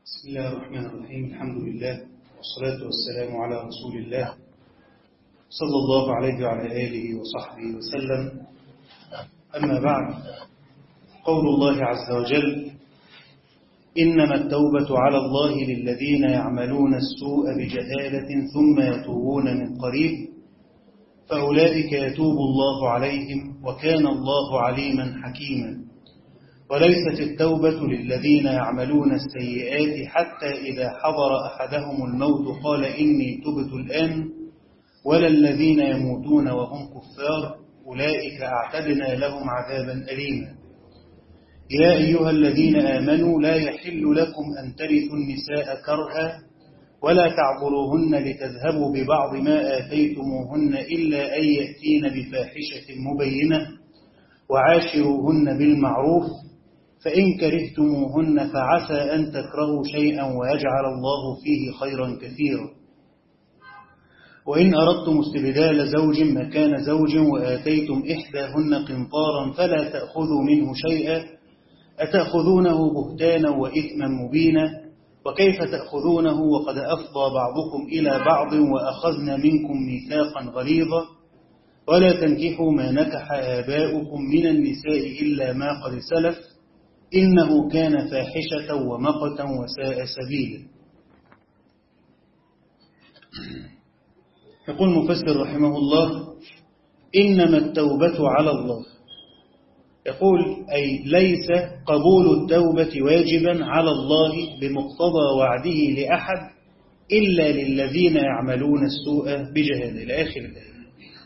بسم الله الرحمن الرحيم الحمد لله والصلاة والسلام على رسول الله صلى الله عليه وعلى آله وصحبه وسلم أما بعد قول الله عز وجل إنما التوبة على الله للذين يعملون السوء بجهالة ثم يتوبون من قريب فأولئك يتوب الله عليهم وكان الله عليما حكيما وليست التوبة للذين يعملون السيئات حتى إذا حضر أحدهم الموت قال إني تبت الآن ولا الذين يموتون وهم كفار أولئك أعتدنا لهم عذابا أليما يا أيها الذين آمنوا لا يحل لكم أن ترثوا النساء كرها ولا تعبروهن لتذهبوا ببعض ما آتيتموهن إلا أن يأتين بفاحشة مبينة وعاشروهن بالمعروف فإن كرهتموهن فعسى أن تكرهوا شيئا ويجعل الله فيه خيرا كثيرا وإن أردتم استبدال زوج مكان زوج وآتيتم إحداهن قنطارا فلا تأخذوا منه شيئا أتأخذونه بهتانا وإثما مبينا وكيف تأخذونه وقد أفضى بعضكم إلى بعض وأخذنا منكم ميثاقا غليظا ولا تنكحوا ما نكح آباؤكم من النساء إلا ما قد سلف إنه كان فاحشة ومقتا وساء سبيلا يقول مفسر رحمه الله إنما التوبة على الله يقول أي ليس قبول التوبة واجبا على الله بمقتضى وعده لأحد إلا للذين يعملون السوء بجهاله إلى آخر الآية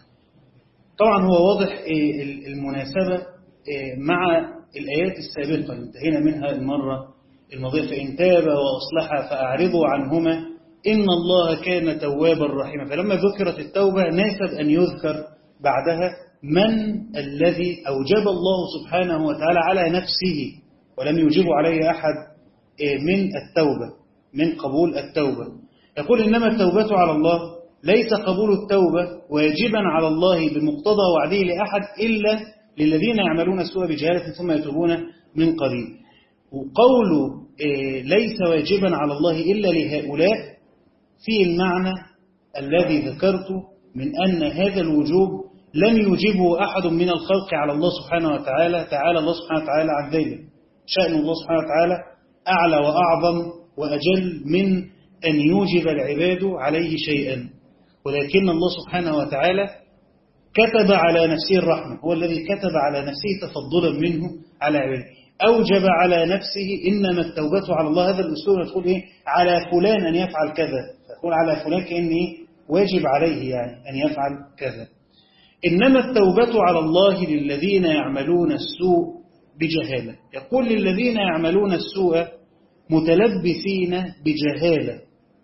طبعا هو واضح المناسبة مع الآيات السابقة اللي انتهينا منها المرة الماضية فإن تاب وأصلح فأعرضوا عنهما إن الله كان توابا رحيما فلما ذكرت التوبة ناسب أن يذكر بعدها من الذي أوجب الله سبحانه وتعالى على نفسه ولم يجب عليه أحد من التوبة من قبول التوبة يقول إنما التوبة على الله ليس قبول التوبة واجبا على الله بمقتضى وعده لأحد إلا للذين يعملون السوء بجهالة ثم يتوبون من قريب وقول ليس واجبا على الله إلا لهؤلاء في المعنى الذي ذكرته من أن هذا الوجوب لم يجبه أحد من الخلق على الله سبحانه وتعالى تعالى الله سبحانه وتعالى عن ذلك شأن الله سبحانه وتعالى أعلى وأعظم وأجل من أن يوجب العباد عليه شيئا ولكن الله سبحانه وتعالى كتب على نفسه الرحمة هو الذي كتب على نفسه تفضلا منه على عباده أوجب على نفسه إنما التوبة على الله هذا الأسلوب تقول إيه على فلان أن يفعل كذا تقول على فلان كأنه واجب عليه يعني أن يفعل كذا إنما التوبة على الله للذين يعملون السوء بجهالة يقول للذين يعملون السوء متلبسين بجهالة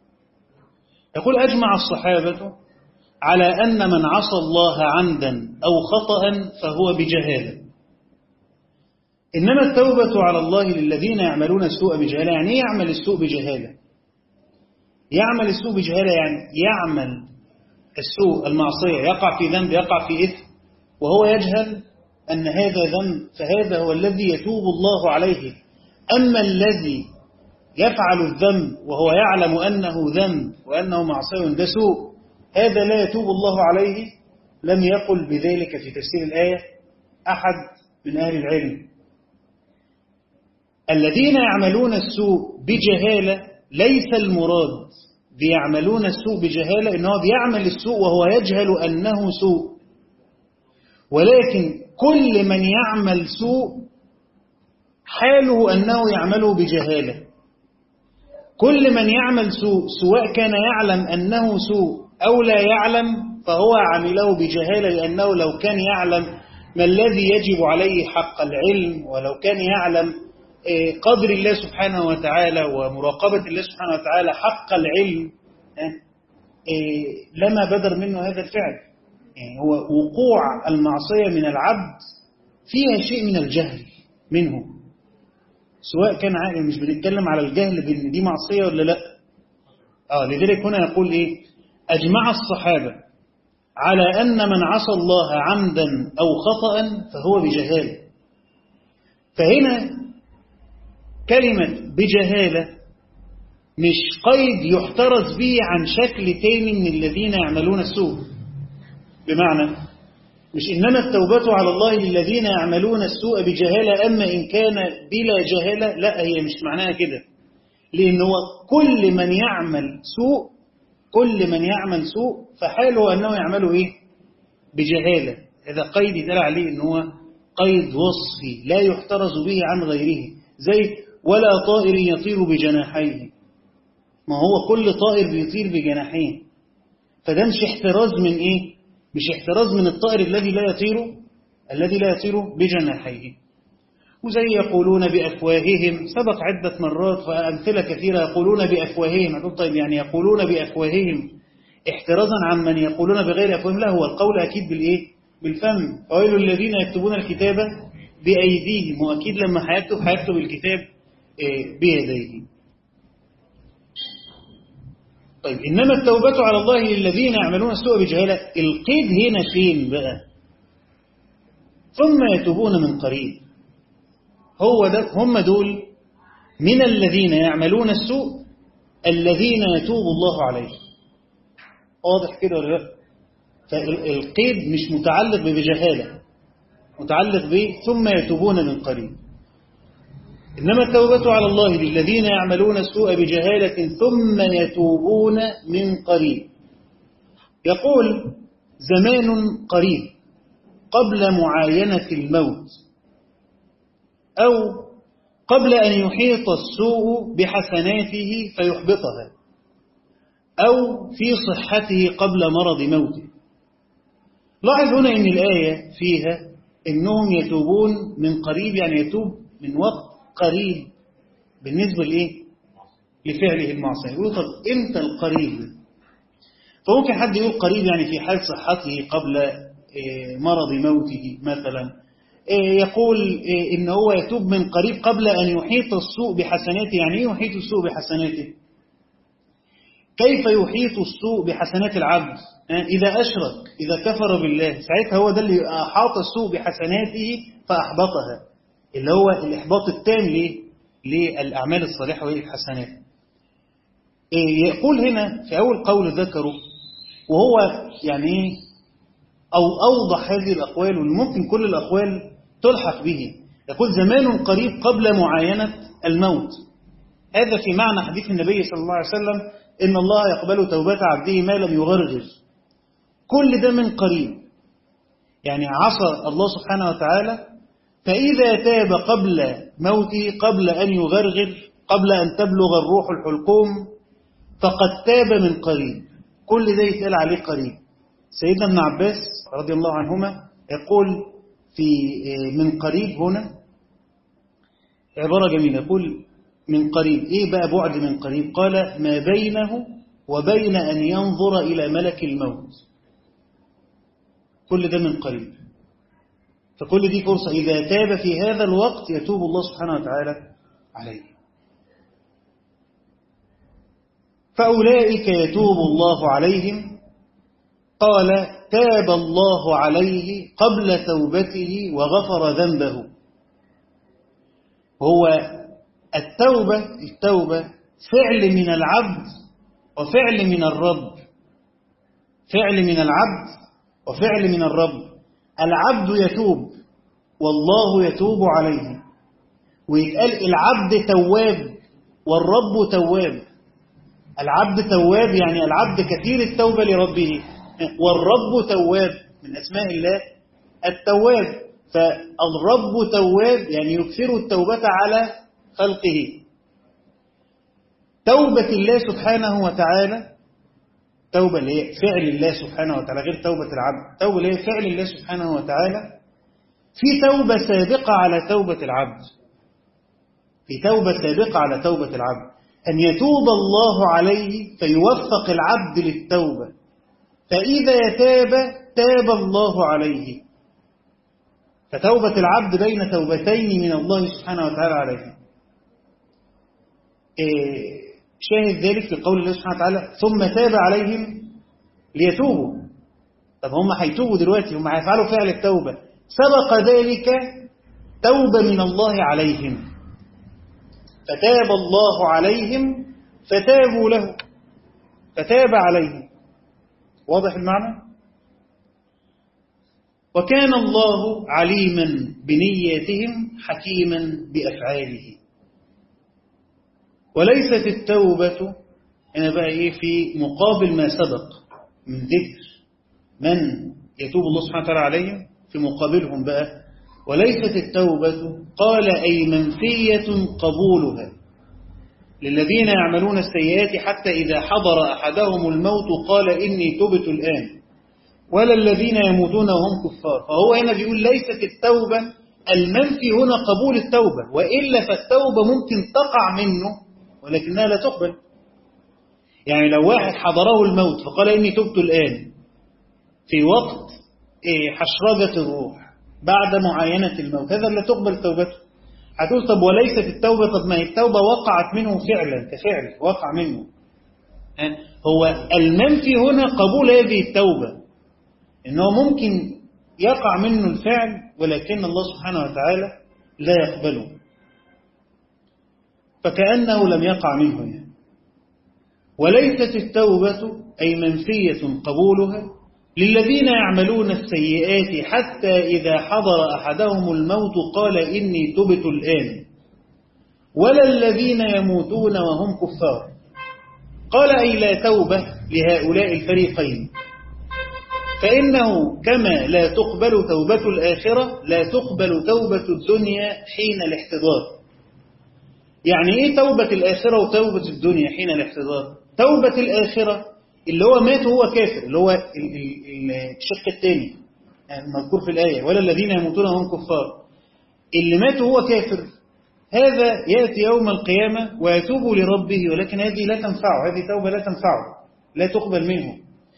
يقول أجمع الصحابة على أن من عصى الله عمدا أو خطأ فهو بجهالة إنما التوبة على الله للذين يعملون السوء بجهالة يعني إيه يعمل السوء بجهالة يعمل السوء بجهالة يعني يعمل السوء المعصية يقع في ذنب يقع في إثم وهو يجهل أن هذا ذنب فهذا هو الذي يتوب الله عليه أما الذي يفعل الذنب وهو يعلم أنه ذنب وأنه معصية ده سوء هذا لا يتوب الله عليه لم يقل بذلك في تفسير الآية أحد من أهل العلم الذين يعملون السوء بجهالة ليس المراد بيعملون السوء بجهالة إنه بيعمل السوء وهو يجهل أنه سوء ولكن كل من يعمل سوء حاله أنه يعمله بجهالة كل من يعمل سوء سواء كان يعلم أنه سوء أو لا يعلم فهو عمله بجهالة لأنه لو كان يعلم ما الذي يجب عليه حق العلم ولو كان يعلم قدر الله سبحانه وتعالى ومراقبة الله سبحانه وتعالى حق العلم لما بدر منه هذا الفعل هو وقوع المعصية من العبد فيها شيء من الجهل منه سواء كان عاقل مش بنتكلم على الجهل بان دي معصية ولا لا اه لذلك هنا يقول ايه أجمع الصحابة على أن من عصى الله عمدا أو خطأ فهو بجهالة فهنا كلمة بجهالة مش قيد يحترز به عن شكل تاني من الذين يعملون السوء بمعنى مش إنما التوبة على الله للذين يعملون السوء بجهالة أما إن كان بلا جهالة لا هي مش معناها كده لأن هو كل من يعمل سوء كل من يعمل سوء فحاله أنه يعمله إيه بجهالة هذا قيد يدل عليه أنه هو قيد وصفي لا يحترز به عن غيره زي ولا طائر يطير بجناحيه ما هو كل طائر بيطير بجناحيه فده مش احتراز من ايه مش احتراز من الطائر الذي لا يطير الذي لا يطير بجناحيه وزي يقولون بأفواههم سبق عدة مرات وأمثلة كثيرة يقولون بأفواههم أقول طيب يعني يقولون بأفواههم احترازا عن من يقولون بغير أفواههم لا هو القول أكيد بالإيه بالفم فويل الذين يكتبون الكتاب بأيديهم وأكيد لما هيكتب هيكتب الكتاب بيديه طيب إنما التوبة على الله للذين يعملون السوء بجهالة القيد هنا فين بقى ثم يتوبون من قريب هو ده هم دول من الذين يعملون السوء الذين يتوب الله عليهم واضح كده ولا لا فالقيد مش متعلق بجهالة متعلق به ثم يتوبون من قريب إنما التوبة على الله للذين يعملون السوء بجهالة ثم يتوبون من قريب يقول زمان قريب قبل معاينة الموت أو قبل أن يحيط السوء بحسناته فيحبطها أو في صحته قبل مرض موته لاحظ هنا أن الآية فيها أنهم يتوبون من قريب يعني يتوب من وقت قريب بالنسبة لإيه؟ لفعله المعصية يقول طب إمتى القريب فممكن حد يقول قريب يعني في حال صحته قبل مرض موته مثلا يقول إن هو يتوب من قريب قبل أن يحيط السوء بحسناته يعني إيه يحيط السوء بحسناته كيف يحيط السوء بحسنات العبد إذا أشرك إذا كفر بالله ساعتها هو ده اللي أحاط السوء بحسناته فأحبطها اللي هو الإحباط التام ليه؟ للأعمال الصالحة وهي الحسنات يقول هنا في أول قول ذكره وهو يعني أو أوضح هذه الأقوال وممكن كل الأقوال تلحق به يقول زمان قريب قبل معاينة الموت هذا في معنى حديث النبي صلى الله عليه وسلم إن الله يقبل توبة عبده ما لم يغرغر كل ده من قريب يعني عصى الله سبحانه وتعالى فإذا تاب قبل موته قبل أن يغرغر قبل أن تبلغ الروح الحلقوم فقد تاب من قريب كل ده يتقال عليه قريب سيدنا ابن عباس رضي الله عنهما يقول في من قريب هنا عبارة جميلة يقول من قريب إيه بقى بعد من قريب قال ما بينه وبين أن ينظر إلى ملك الموت كل ده من قريب فكل دي فرصة إذا تاب في هذا الوقت يتوب الله سبحانه وتعالى عليه فأولئك يتوب الله عليهم قال تاب الله عليه قبل توبته وغفر ذنبه هو التوبة التوبة فعل من العبد وفعل من الرب فعل من العبد وفعل من الرب العبد يتوب والله يتوب عليه ويتقال العبد تواب والرب تواب العبد تواب يعني العبد كثير التوبة لربه والرب تواب من أسماء الله التواب فالرب تواب يعني يكثر التوبة على خلقه توبة الله سبحانه وتعالى توبة اللي هي فعل الله سبحانه وتعالى غير توبة العبد توبة اللي هي فعل الله سبحانه وتعالى في توبة سابقة على توبة العبد في توبة سابقة على توبة العبد أن يتوب الله عليه فيوفق العبد للتوبة فإذا تاب تاب الله عليه فتوبة العبد بين توبتين من الله سبحانه وتعالى عليه إيه شاهد ذلك في قول الله سبحانه وتعالى ثم تاب عليهم ليتوبوا طب هم هيتوبوا دلوقتي هم هيفعلوا فعل التوبة سبق ذلك توبة من الله عليهم فتاب الله عليهم فتابوا له فتاب عليه واضح المعنى وكان الله عليما بنياتهم حكيما بأفعاله وليست التوبة هنا بقى إيه في مقابل ما سبق من ذكر من يتوب الله سبحانه وتعالى عليهم في مقابلهم بقى وليست التوبة قال أي منفية قبولها للذين يعملون السيئات حتى إذا حضر أحدهم الموت قال إني تبت الآن ولا الذين يموتون وهم كفار فهو هنا بيقول ليست التوبة المنفي هنا قبول التوبة وإلا فالتوبة ممكن تقع منه ولكنها لا تقبل يعني لو واحد حضره الموت فقال إني تبت الآن في وقت حشرجة الروح بعد معاينة الموت هذا لا تقبل توبته هتقول طب وليست التوبة طب ما هي التوبة وقعت منه فعلا كفعل وقع منه هو المنفي هنا قبول هذه التوبة إنه ممكن يقع منه الفعل ولكن الله سبحانه وتعالى لا يقبله فكأنه لم يقع منه يعني. وليست التوبة أي منفية قبولها للذين يعملون السيئات حتى إذا حضر أحدهم الموت قال إني تبت الآن ولا الذين يموتون وهم كفار قال أي لا توبة لهؤلاء الفريقين فإنه كما لا تقبل توبة الآخرة لا تقبل توبة الدنيا حين الاحتضار يعني إيه توبة الآخرة وتوبة الدنيا حين الاحتضار توبة الآخرة اللي هو مات وهو كافر اللي هو الشق الثاني المذكور في الآية ولا الذين يموتون وهم كفار اللي مات وهو كافر هذا يأتي يوم القيامة ويتوب لربه ولكن هذه لا تنفعه هذه توبة لا تنفعه لا تقبل منه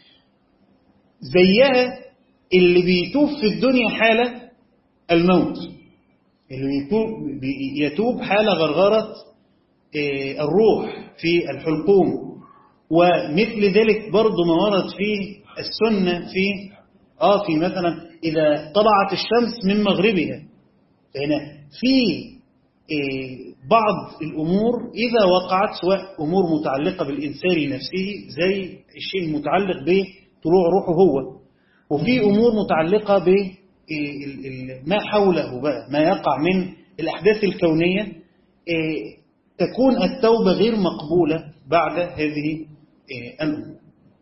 زيها اللي بيتوب في الدنيا حالة الموت اللي يتوب, يتوب حال غرغرة الروح في الحلقوم ومثل ذلك برضو ما ورد في السنة في آه في مثلا إذا طلعت الشمس من مغربها فهنا في بعض الأمور إذا وقعت سواء أمور متعلقة بالإنسان نفسه زي الشيء المتعلق بطلوع روحه هو وفي أمور متعلقة ب ما حوله بقى ما يقع من الأحداث الكونية تكون التوبة غير مقبولة بعد هذه الأمور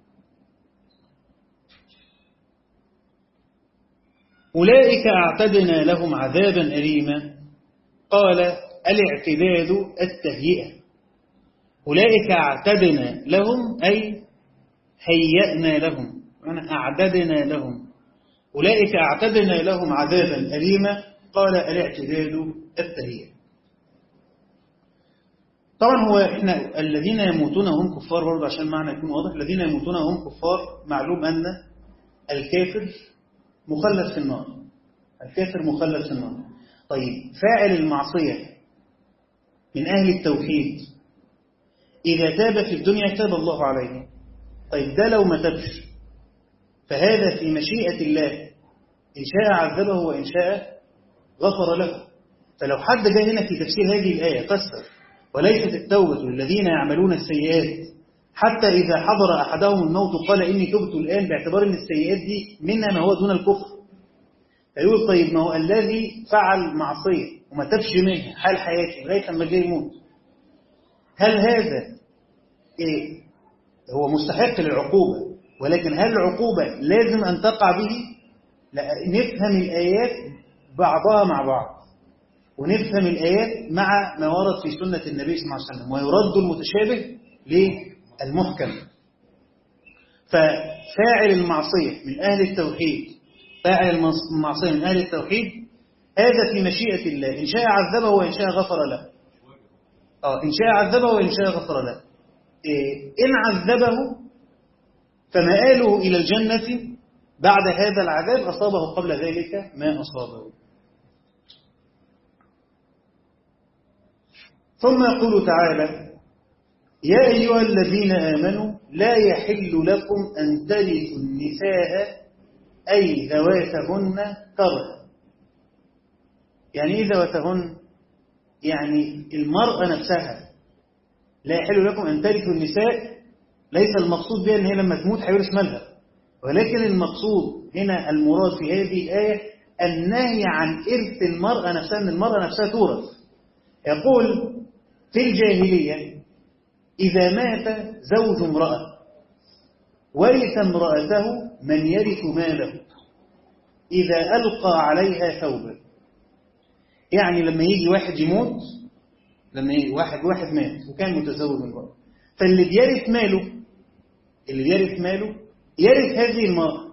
أولئك أعتدنا لهم عذابا أليما قال الاعتداد التهيئة أولئك أعتدنا لهم أي هيأنا لهم أنا أعددنا لهم أولئك أعتدنا لهم عذابا أليما قال الاعتداد التهيئة طبعا هو احنا الذين يموتون وهم كفار برضه عشان معنى يكون واضح الذين يموتون وهم كفار معلوم أن الكافر مخلد في النار الكافر مخلد في النار طيب فاعل المعصية من أهل التوحيد إذا تاب في الدنيا تاب الله عليه طيب ده لو ما تبش فهذا في مشيئة الله إن شاء عذبه وإن شاء غفر له فلو حد جاء هنا في تفسير هذه الآية فسر وليست التوبة للذين يعملون السيئات حتى إذا حضر أحدهم الموت قال إني تبت الآن باعتبار أن السيئات دي منها ما هو دون الكفر فيقول طيب ما هو الذي فعل معصية وما تبش منها حال حياته لغاية لما جاي يموت هل هذا إيه هو مستحق للعقوبة ولكن هل العقوبة لازم أن تقع به لا نفهم الآيات بعضها مع بعض ونفهم الآيات مع ما ورد في سنة النبي صلى الله عليه وسلم ويرد المتشابه للمحكم ففاعل المعصية من أهل التوحيد فاعل المعصية من أهل التوحيد هذا في مشيئة الله إن شاء عذبه وإن شاء غفر له آه إن شاء عذبه وإن شاء غفر له إيه إن عذبه فمآله إلى الجنة بعد هذا العذاب أصابه قبل ذلك ما أصابه ثم يقول تعالى يا أيها الذين آمنوا لا يحل لكم أن ترثوا النساء أي ذواتهن كره يعني إيه ذواتهن يعني المرأة نفسها لا يحل لكم أن ترثوا النساء ليس المقصود بها أن هي لما تموت هيورث مالها ولكن المقصود هنا المراد في هذه الآية النهي عن إرث المرأة نفسها أن المرأة نفسها تورث يقول في الجاهلية إذا مات زوج امرأة ورث امرأته من يرث ماله إذا ألقى عليها ثوبا يعني لما يجي واحد يموت لما يجي واحد واحد مات وكان متزوج من امرأة فاللي بيرث ماله اللي بيرث ماله يرث هذه المرأة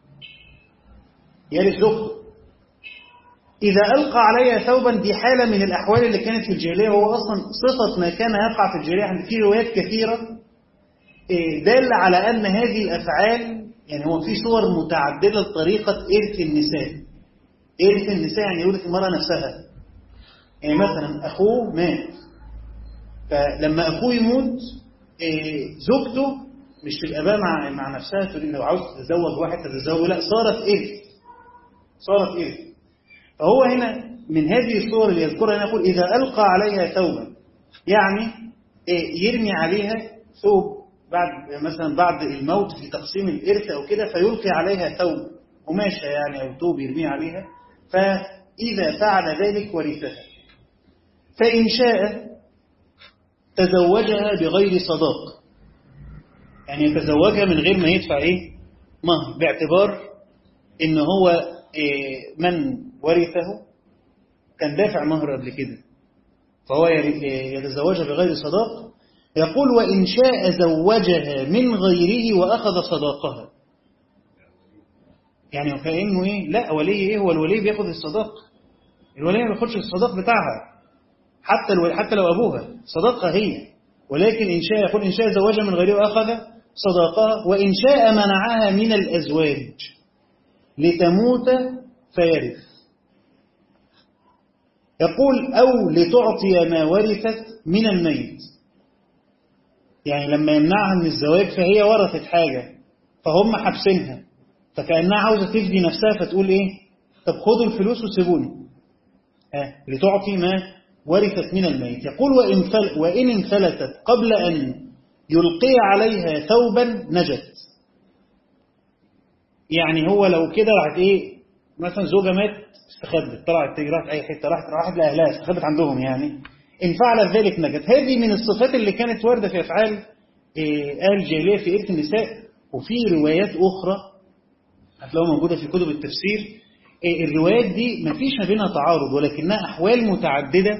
يرث زوجته إذا ألقى عليها ثوبا دي حالة من الأحوال اللي كانت في الجاهلية وهو أصلا صفة ما كان يقع في الجاهلية عند في روايات كثيرة دال على أن هذه الأفعال يعني هو في صور متعددة لطريقة إرث النساء إرث النساء يعني يورث المرأة نفسها يعني مثلا أخوه مات فلما أخوه يموت زوجته مش تبقى بقى مع, مع نفسها تقول لو عاوز تتزوج واحد تتزوج لا صارت إرث صارت إرث فهو هنا من هذه الصور اللي يذكرها هنا يقول إذا ألقى عليها ثوبا يعني يرمي عليها ثوب بعد مثلا بعد الموت في تقسيم الإرث أو كده فيلقي عليها ثوب قماشة يعني أو ثوب يرميه عليها فإذا فعل ذلك ورثها فإن شاء تزوجها بغير صداق يعني يتزوجها من غير ما يدفع إيه مهر باعتبار إن هو إيه من ورثه كان دافع مهر قبل كده فهو يتزوجها بغير صداق يقول وإن شاء زوجها من غيره وأخذ صداقها يعني كأنه إيه لا ولي إيه هو الولي بياخذ الصداق الولي ما بياخدش الصداق بتاعها حتى الولي حتى لو أبوها صداقها هي ولكن إن شاء يقول إن شاء زوجها من غيره وأخذ صداقها وإن شاء منعها من الأزواج لتموت فيرث يقول أو لتعطي ما ورثت من الميت يعني لما يمنعها من الزواج فهي ورثت حاجة فهم حابسينها فكأنها عاوزة تفدي نفسها فتقول إيه طب خدوا الفلوس وسيبوني آه لتعطي ما ورثت من الميت يقول وإن, فل وإن انفلتت قبل أن يلقي عليها ثوبا نجت يعني هو لو كده راحت إيه مثلا زوجة مات استخبت طلعت تجري راحت أي حتة راحت راحت لأهلها استخبت عندهم يعني إن فعلت ذلك نجت هذه من الصفات اللي كانت واردة في أفعال آل الجاهلية في إرث النساء وفي روايات أخرى هتلاقوها موجودة في كتب التفسير الروايات دي ما فيش ما بينها تعارض ولكنها أحوال متعددة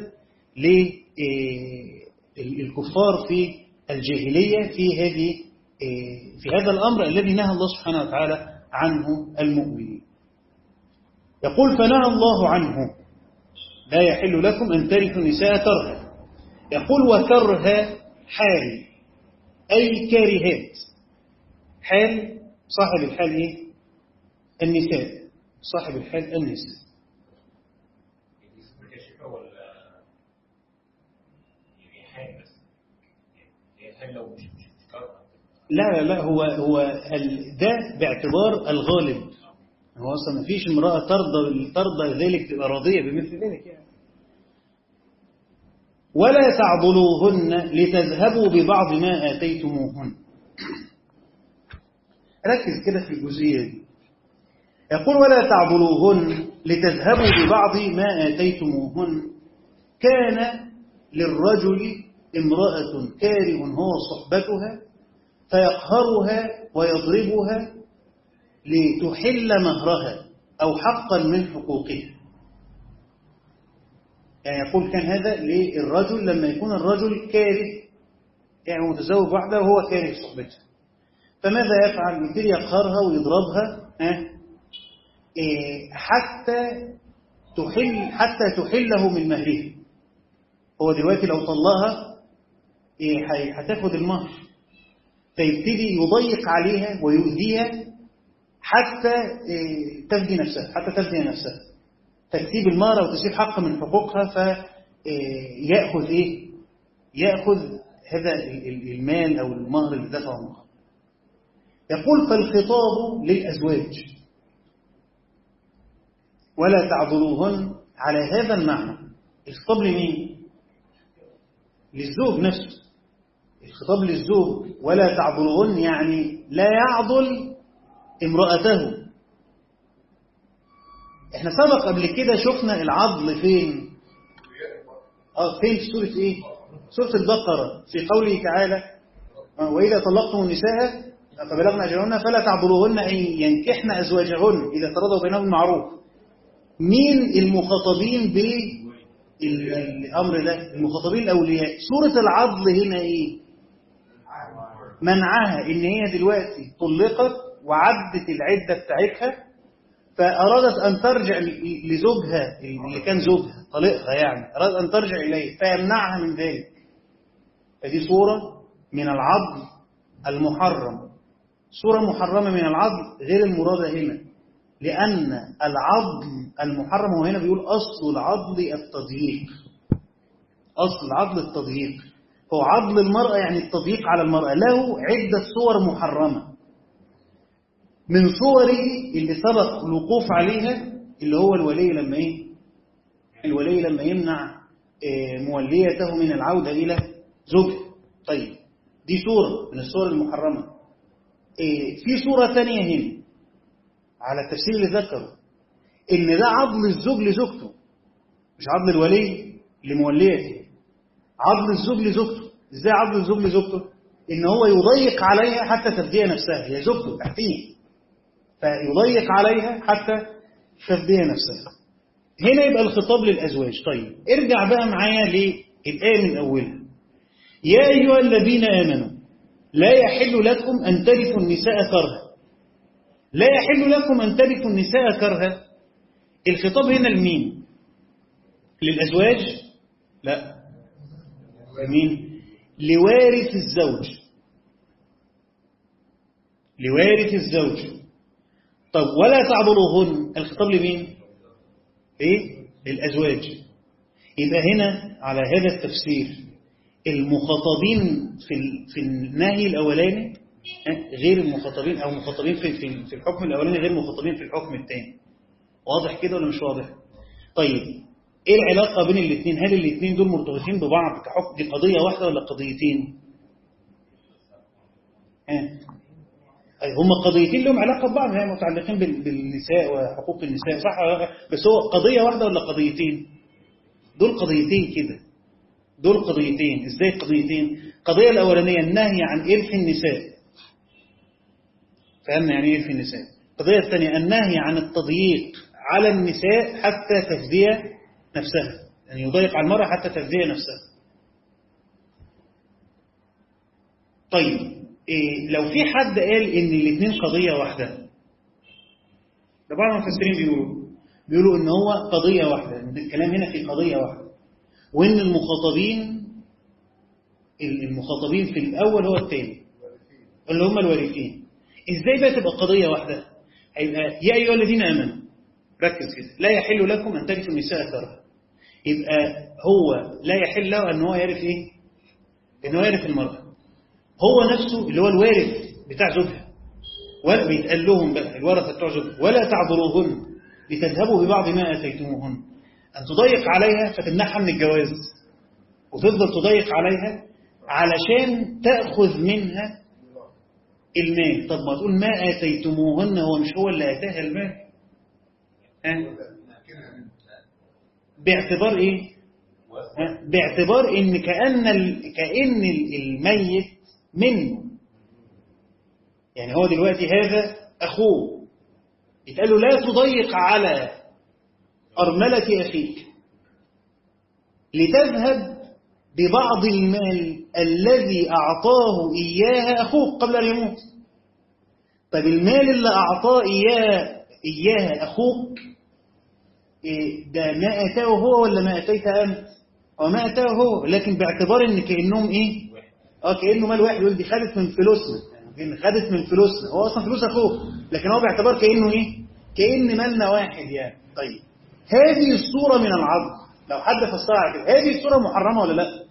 للكفار في الجاهلية في هذه في هذا الأمر الذي نهى الله سبحانه وتعالى عنه المؤمنين يقول فنهى الله عنه لا يحل لكم أن ترثوا النساء كرها يقول وكرها حال أي كارهات حال صاحب الحال إيه؟ النساء صاحب الحال النساء لا لا لا هو هو ده باعتبار الغالب هو اصلا ما فيش امراه ترضى ترضى ذلك تبقى راضيه بمثل ذلك يعني ولا تعضلوهن لتذهبوا ببعض ما اتيتموهن ركز كده في الجزئيه دي يقول ولا تعضلوهن لتذهبوا ببعض ما اتيتموهن كان للرجل امراه كاره هو صحبتها فيقهرها ويضربها لتحل مهرها أو حقا من حقوقها يعني يقول كان هذا للرجل لما يكون الرجل كاره يعني متزوج واحدة وهو كاره صحبتها فماذا يفعل يبتدي يقهرها ويضربها حتى تحل حتى تحله من مهرها هو دلوقتي لو طلقها هتاخد المهر فيبتدي يضيق عليها ويؤذيها حتى تفدي نفسها حتى تفدي نفسها تكتيب المهر وتسيب حق من حقوقها فيأخذ إيه يأخذ هذا المال أو المهر اللي دفعه المهر يقول فالخطاب للأزواج ولا تعذروهن على هذا المعنى الخطاب لمين للزوج نفسه الخطاب للزوج ولا تعضلهن يعني لا يعضل امرأته احنا سبق قبل كده شفنا العضل فين اه فين في سورة ايه سورة البقرة في قوله تعالى آه، وإذا طلقتم النساء فبلغن أجلهن فلا تعضلوهن أن ينكحن أزواجهن إذا ترضوا بينهم بالمعروف مين المخاطبين بالأمر ده المخاطبين الأولياء سورة العضل هنا إيه منعها إن هي دلوقتي طلقت وعدت العدة بتاعتها فأرادت أن ترجع لزوجها اللي كان زوجها طلقها يعني أرادت أن ترجع إليه فيمنعها من ذلك فدي صورة من العضل المحرم صورة محرمة من العضل غير المرادة هنا لأن العضل المحرم هو هنا بيقول أصل العضل التضييق أصل العضل التضييق هو عضل المرأة يعني التضييق على المرأة له عدة صور محرمة من صوره اللي سبق الوقوف عليها اللي هو الولي لما ايه الولي لما يمنع موليته من العودة إلى زوجها طيب دي صورة من الصور المحرمة في صورة ثانية هنا على التفسير اللي ذكره إن ده عضل الزوج لزوجته مش عضل الولي لموليته عضل الزوج لزوجته ازاي عضل الزوج لزوجته ان هو يضيق عليها حتى تفديها نفسها هي زوجته تحتيه فيضيق عليها حتى تفديها نفسها هنا يبقى الخطاب للأزواج طيب ارجع بقى معايا للآية من أولها يا أيها الذين آمنوا لا يحل لكم أن ترثوا النساء كرها لا يحل لكم أن ترثوا النساء كرها الخطاب هنا لمين للأزواج لا لمين لوارث الزوج لوارث الزوج طب ولا تعضلوهن الخطاب لمين ايه للأزواج يبقى هنا على هذا التفسير المخاطبين في في النهي الأولاني غير المخاطبين أو مخاطبين في في في الحكم الأولاني غير مخاطبين في الحكم الثاني واضح كده ولا مش واضح طيب ايه العلاقة بين الاثنين هل الاثنين دول مرتبطين ببعض كحكم دي قضية واحدة ولا قضيتين ها هم قضيتين لهم علاقة ببعض يعني متعلقين بالنساء وحقوق النساء صح بس هو قضية واحدة ولا قضيتين دول قضيتين كده دول قضيتين ازاي قضيتين قضية الأولانية النهي عن إرث النساء فهمنا يعني إرث النساء القضية الثانية النهي عن التضييق على النساء حتى تفدي نفسها يعني يضيق على المرأة حتى تفدي نفسها طيب إيه لو في حد قال ان الاثنين قضية واحدة ده بعض المفسرين بيقولوا بيقولوا ان هو قضية واحدة الكلام هنا في قضية واحدة وان المخاطبين المخاطبين في الاول هو الثاني اللي هم الوارثين ازاي بقى تبقى قضية واحدة هيبقى يا ايها الذين امنوا ركز كده لا يحل لكم ان ترثوا النساء كرها يبقى هو لا يحل له ان هو يرث ايه ان هو يرث المرأة هو نفسه اللي هو الوارث بتاع زوجها ولا بيتقال لهم بقى الورثة بتوع زوجها ولا تعذروهن لتذهبوا ببعض ما اتيتموهن ان تضيق عليها فتمنعها من الجواز وتفضل تضيق عليها علشان تأخذ منها المال طب ما تقول ما آتيتموهن هو مش هو اللي آتاها المال ها؟ باعتبار ايه ها؟ باعتبار ان كأن ال... كأن الميت منه يعني هو دلوقتي هذا أخوه يتقال له لا تضيق على أرملة أخيك لتذهب ببعض المال الذي أعطاه إياها أخوك قبل أن يموت طب المال اللي أعطاه إياه إياها أخوك ده ما أتاه هو ولا ما أتيت أنت أو ما أتاه هو لكن باعتبار إن كأنهم إيه اه كأنه مال واحد يقول دي خدت من فلوسنا يعني خدت من فلوسنا هو أصلا فلوس أخوه لكن هو باعتبار كأنه إيه كأن مالنا واحد يعني طيب هذه الصورة من العضل لو حد فسرها كده هذه الصورة محرمة ولا لا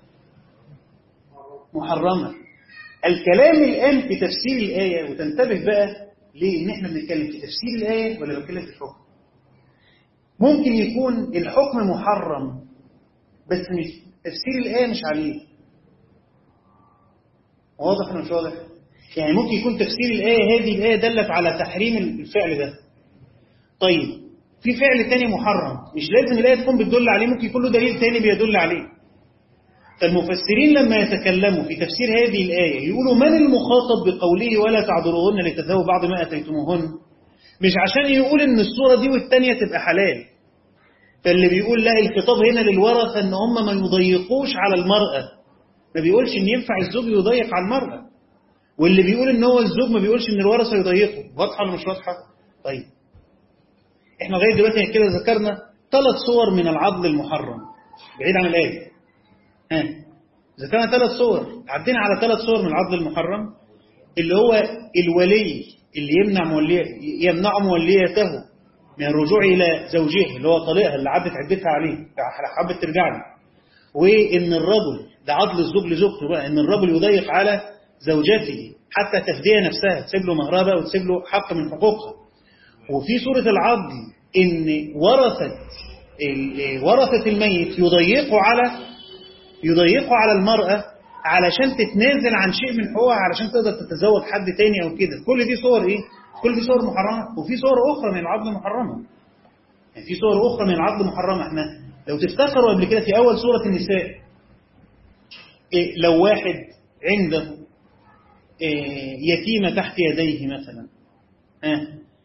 محرمة الكلام الآن في تفسير الآية وتنتبه بقى ليه إن إحنا بنتكلم في تفسير الآية ولا بنتكلم في الحكم ممكن يكون الحكم محرم بس مش تفسير الآية مش عليه واضح ولا مش واضح يعني ممكن يكون تفسير الآية هذه الآية دلت على تحريم الفعل ده طيب في فعل تاني محرم مش لازم الآية تكون بتدل عليه ممكن يكون له دليل تاني بيدل عليه فالمفسرين لما يتكلموا في تفسير هذه الآية يقولوا من المخاطب بقوله ولا تعذروهن لتذهبوا بعض ما أتيتموهن مش عشان يقول ان الصورة دي والتانية تبقى حلال فاللي بيقول لا الخطاب هنا للورثة ان هم ما يضيقوش على المرأة ما بيقولش ان ينفع الزوج يضيق على المرأة واللي بيقول ان هو الزوج ما بيقولش ان الورثة يضيقوا واضحة ولا مش واضحة طيب احنا لغايه دلوقتي كده ذكرنا ثلاث صور من العضل المحرم بعيد عن الآية ها ذكرنا ثلاث صور عدينا على ثلاث صور من العضل المحرم اللي هو الولي اللي يمنع مولي يمنع موليته من الرجوع إلى زوجها اللي هو طليقها اللي عدت عدتها عليه حبت ترجع له وإن الرجل ده عضل الزوج لزوجته بقى إن الرجل يضيق على زوجته حتى تفديها نفسها تسيب له مهرها وتسيب له حق من حقوقها وفي سورة العضل إن ورثة ورثة الميت يضيقوا على يضيقوا على المرأة علشان تتنازل عن شيء من حقوقها علشان تقدر تتزوج حد تاني أو كده كل دي صور إيه؟ كل دي صور محرمة وفي صور أخرى من العضل محرمة يعني في صور أخرى من العضل محرمة احنا لو تفتكروا قبل كده في أول سورة النساء إيه لو واحد عنده إيه يتيمة تحت يديه مثلا اه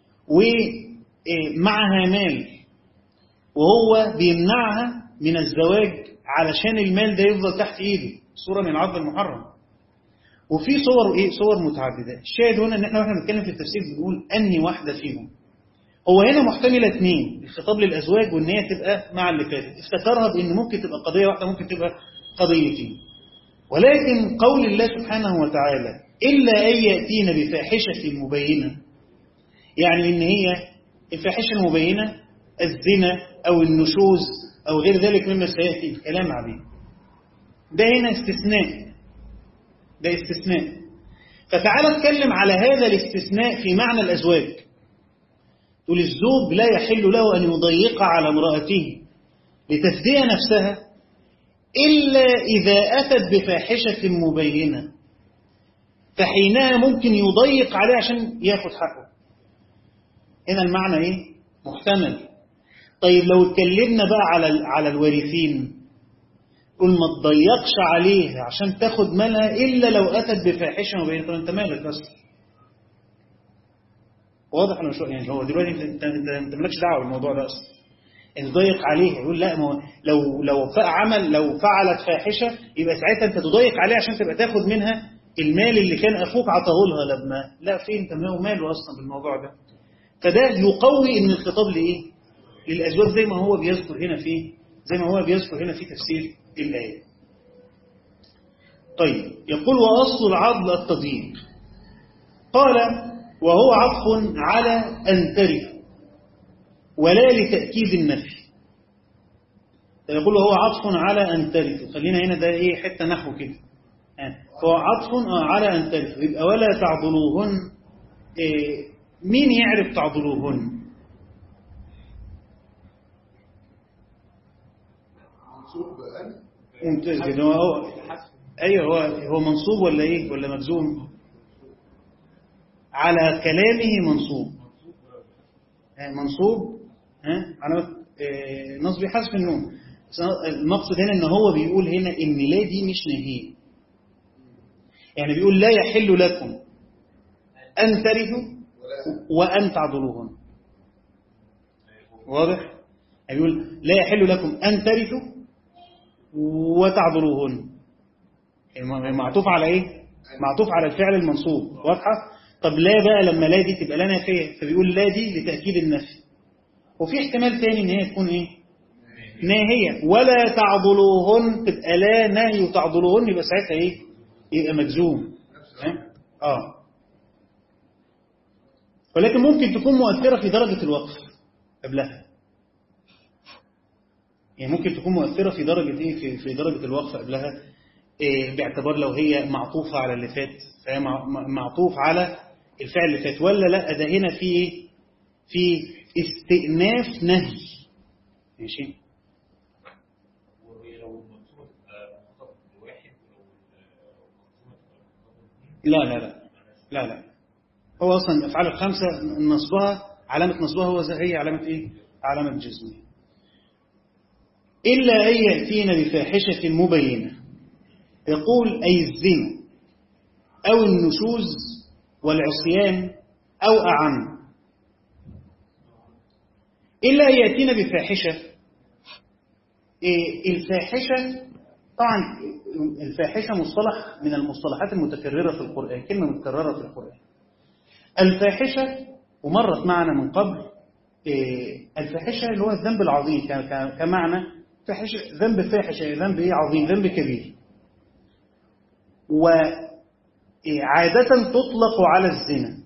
ومعها مال وهو بيمنعها من الزواج علشان المال ده يفضل تحت ايده صورة من العضل المحرم وفي صور ايه صور متعددة الشاهد هنا ان احنا واحنا بنتكلم في التفسير بنقول اني واحدة فيهم هو هنا محتملة اثنين الخطاب للأزواج وان هي تبقى مع اللي فاتت افتكرها بان ممكن تبقى قضية واحدة ممكن تبقى قضيتين ولكن قول الله سبحانه وتعالى إلا أن يأتين بفاحشة مبينة يعني ان هي الفاحشة المبينة الزنا أو النشوز أو غير ذلك مما سيأتي الكلام عليه ده هنا استثناء ده استثناء فتعال اتكلم على هذا الاستثناء في معنى الأزواج تقول الزوج لا يحل له أن يضيق على امرأته لتفدية نفسها إلا إذا أتت بفاحشة مبينة فحينها ممكن يضيق عليه عشان ياخد حقه هنا المعنى إيه؟ محتمل طيب لو اتكلمنا بقى على على الوارثين قل ما تضيقش عليها عشان تاخد مالها إلا لو أتت بفاحشة مبينة طب أنت مالك أصلا واضح ولا مش يعني هو دلوقتي انت انت انت, انت مالكش دعوه بالموضوع ده اصلا ان ضيق عليها يقول لا ما لو لو عمل لو فعلت فاحشه يبقى ساعتها انت تضيق عليها عشان تبقى تاخد منها المال اللي كان اخوك عطاه لها لما لا فين انت ماله اصلا بالموضوع ده فده يقوي ان الخطاب لايه للازواج زي ما هو بيذكر هنا في زي ما هو بيذكر هنا في تفسير الايه طيب يقول واصل العضل التضييق قال وهو عطف على أن ترث ولا لتأكيد النفي يقول وهو عطف على أن ترث خلينا هنا ده إيه حتة نحو كده فهو عطف على أن ترث يبقى ولا تعضلوهن إيه مين يعرف تعضلوهن ممتاز جدا هو ايوه هو هو منصوب ولا ايه ولا مجزوم على كلامه منصوب منصوب ها على نصب حذف النون المقصد هنا ان هو بيقول هنا ان لا دي مش نهي يعني بيقول لا يحل لكم ان ترثوا وان تعضلوهن واضح يعني بيقول لا يحل لكم ان ترثوا وتعضلوهن معطوف على ايه معطوف على الفعل المنصوب واضحه طب لا بقى لما لا دي تبقى لا نافية فبيقول لا دي لتأكيد النفي وفي احتمال تاني ان هي تكون ايه ناهية ولا تعضلوهن تبقى لا نهي وتعضلوهن يبقى ساعتها ايه يبقى مجزوم اه ولكن ممكن تكون مؤثرة في درجة الوقف قبلها يعني ممكن تكون مؤثرة في درجة ايه في, في درجة الوقف قبلها إيه باعتبار لو هي معطوفة على اللي فات فهي معطوف على الفعل اللي فات ولا لا ده هنا في في استئناف نهي ماشي لا لا لا لا لا هو أصلا الأفعال الخمسة نصبها علامة نصبها هو زي هي علامة إيه؟ علامة جزمية إلا أن يأتين بفاحشة مبينة يقول أي الزنا أو النشوز والعصيان أو أعم إلا أن يأتين بفاحشة إيه الفاحشة طبعا الفاحشة مصطلح من المصطلحات المتكررة في القرآن كلمة متكررة في القرآن الفاحشة ومرت معنا من قبل إيه الفاحشة اللي هو الذنب العظيم كمعنى فاحشة ذنب فاحشة ذنب إيه عظيم ذنب كبير وعادة تطلق على الزنا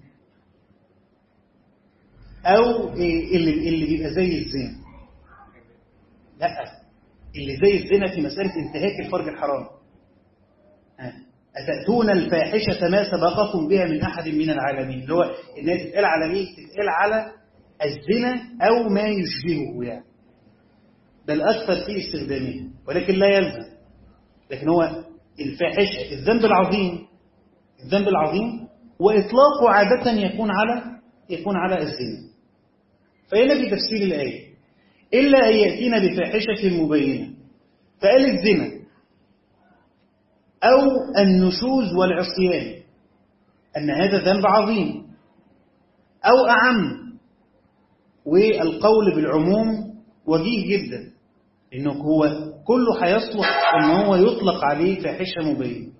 أو اللي, اللي بيبقى زي الزنا لا اللي زي الزنا في مسألة انتهاك الفرج الحرام أتأتون الفاحشة ما سبقكم بها من أحد من العالمين اللي هو إنها تتقال على إيه؟ تتقال على الزنا أو ما يشبهه يعني ده الأكثر في استخدامه ولكن لا يلزم لكن هو الفاحشة الذنب العظيم الذنب العظيم وإطلاقه عادة يكون على يكون على الزنا فهنا في تفسير الآية إلا أن يأتينا بفاحشة مبينة فقال الزنا أو النشوز والعصيان أن هذا ذنب عظيم أو أعم والقول بالعموم وجيه جدا إنه هو كله هيصلح إن هو يطلق عليه فاحشة مبينة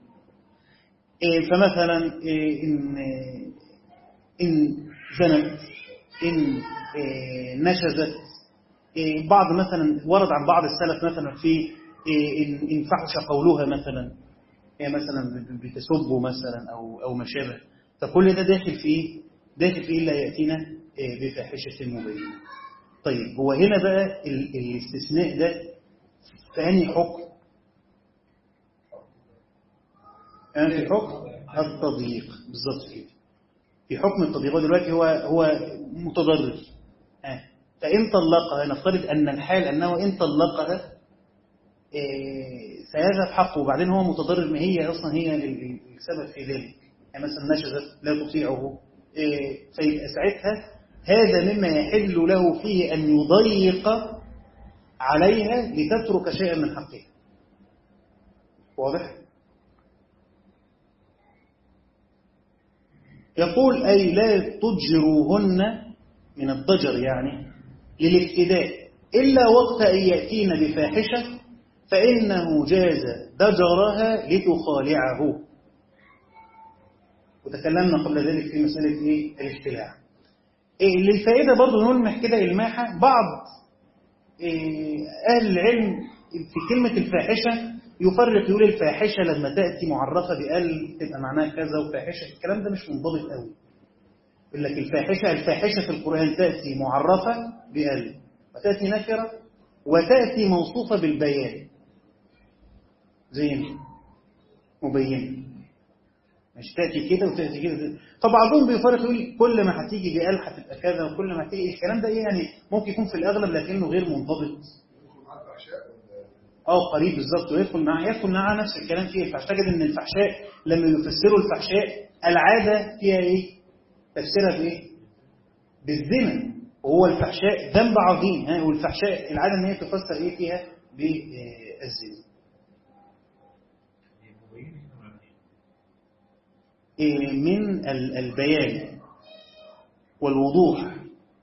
فمثلا إن إن زنت إن نشزت بعض مثلا ورد عن بعض السلف مثلا في إن فحش قولها مثلا هي مثلا بتسبه مثلا أو أو ما شابه فكل ده داخل في داخل في إلا يأتينا بفاحشة مبينة طيب هو هنا بقى الاستثناء ده في أنهي حكم؟ في حكم التضييق بالظبط كده في حكم التضييق دلوقتي هو هو متضرر آه. فإن طلقها نفترض أن الحال أنه إن طلقها إيه سيذهب حقه وبعدين هو متضرر ما هي أصلا هي السبب في ذلك يعني مثلا نشزت لا تطيعه إيه فيبقى ساعتها هذا مما يحل له فيه أن يضيق عليها لتترك شيئا من حقها واضح؟ يقول أي لا تجروهن من الضجر يعني للافتداء إلا وقت أن يأتين بفاحشة فإنه جاز ضجرها لتخالعه وتكلمنا قبل ذلك في مسألة إيه؟ الاختلاع إيه للفائدة برضو نلمح كده إلماحة بعض إيه أهل العلم في كلمة الفاحشة يفرق يقول الفاحشة لما تأتي معرفة بأل تبقى معناها كذا وفاحشة الكلام ده مش منضبط قوي يقول لك الفاحشة الفاحشة في القرآن تأتي معرفة بأل وتأتي نكرة وتأتي موصوفة بالبيان زي مبينة مش تأتي كده وتأتي كده فبعضهم بيفرق يقول كل ما هتيجي بأل هتبقى كذا وكل ما هتيجي الكلام ده ايه يعني ممكن يكون في الأغلب لكنه غير منضبط اه قريب بالظبط ويدخل معاه يدخل معاه نفس الكلام فيه الفحشاء تجد ان الفحشاء لما يفسروا الفحشاء العاده فيها ايه تفسيرها بايه بالزنا وهو الفحشاء ذنب عظيم ها والفحشاء العاده ان هي تفسر ايه فيها بالزنا إيه من البيان والوضوح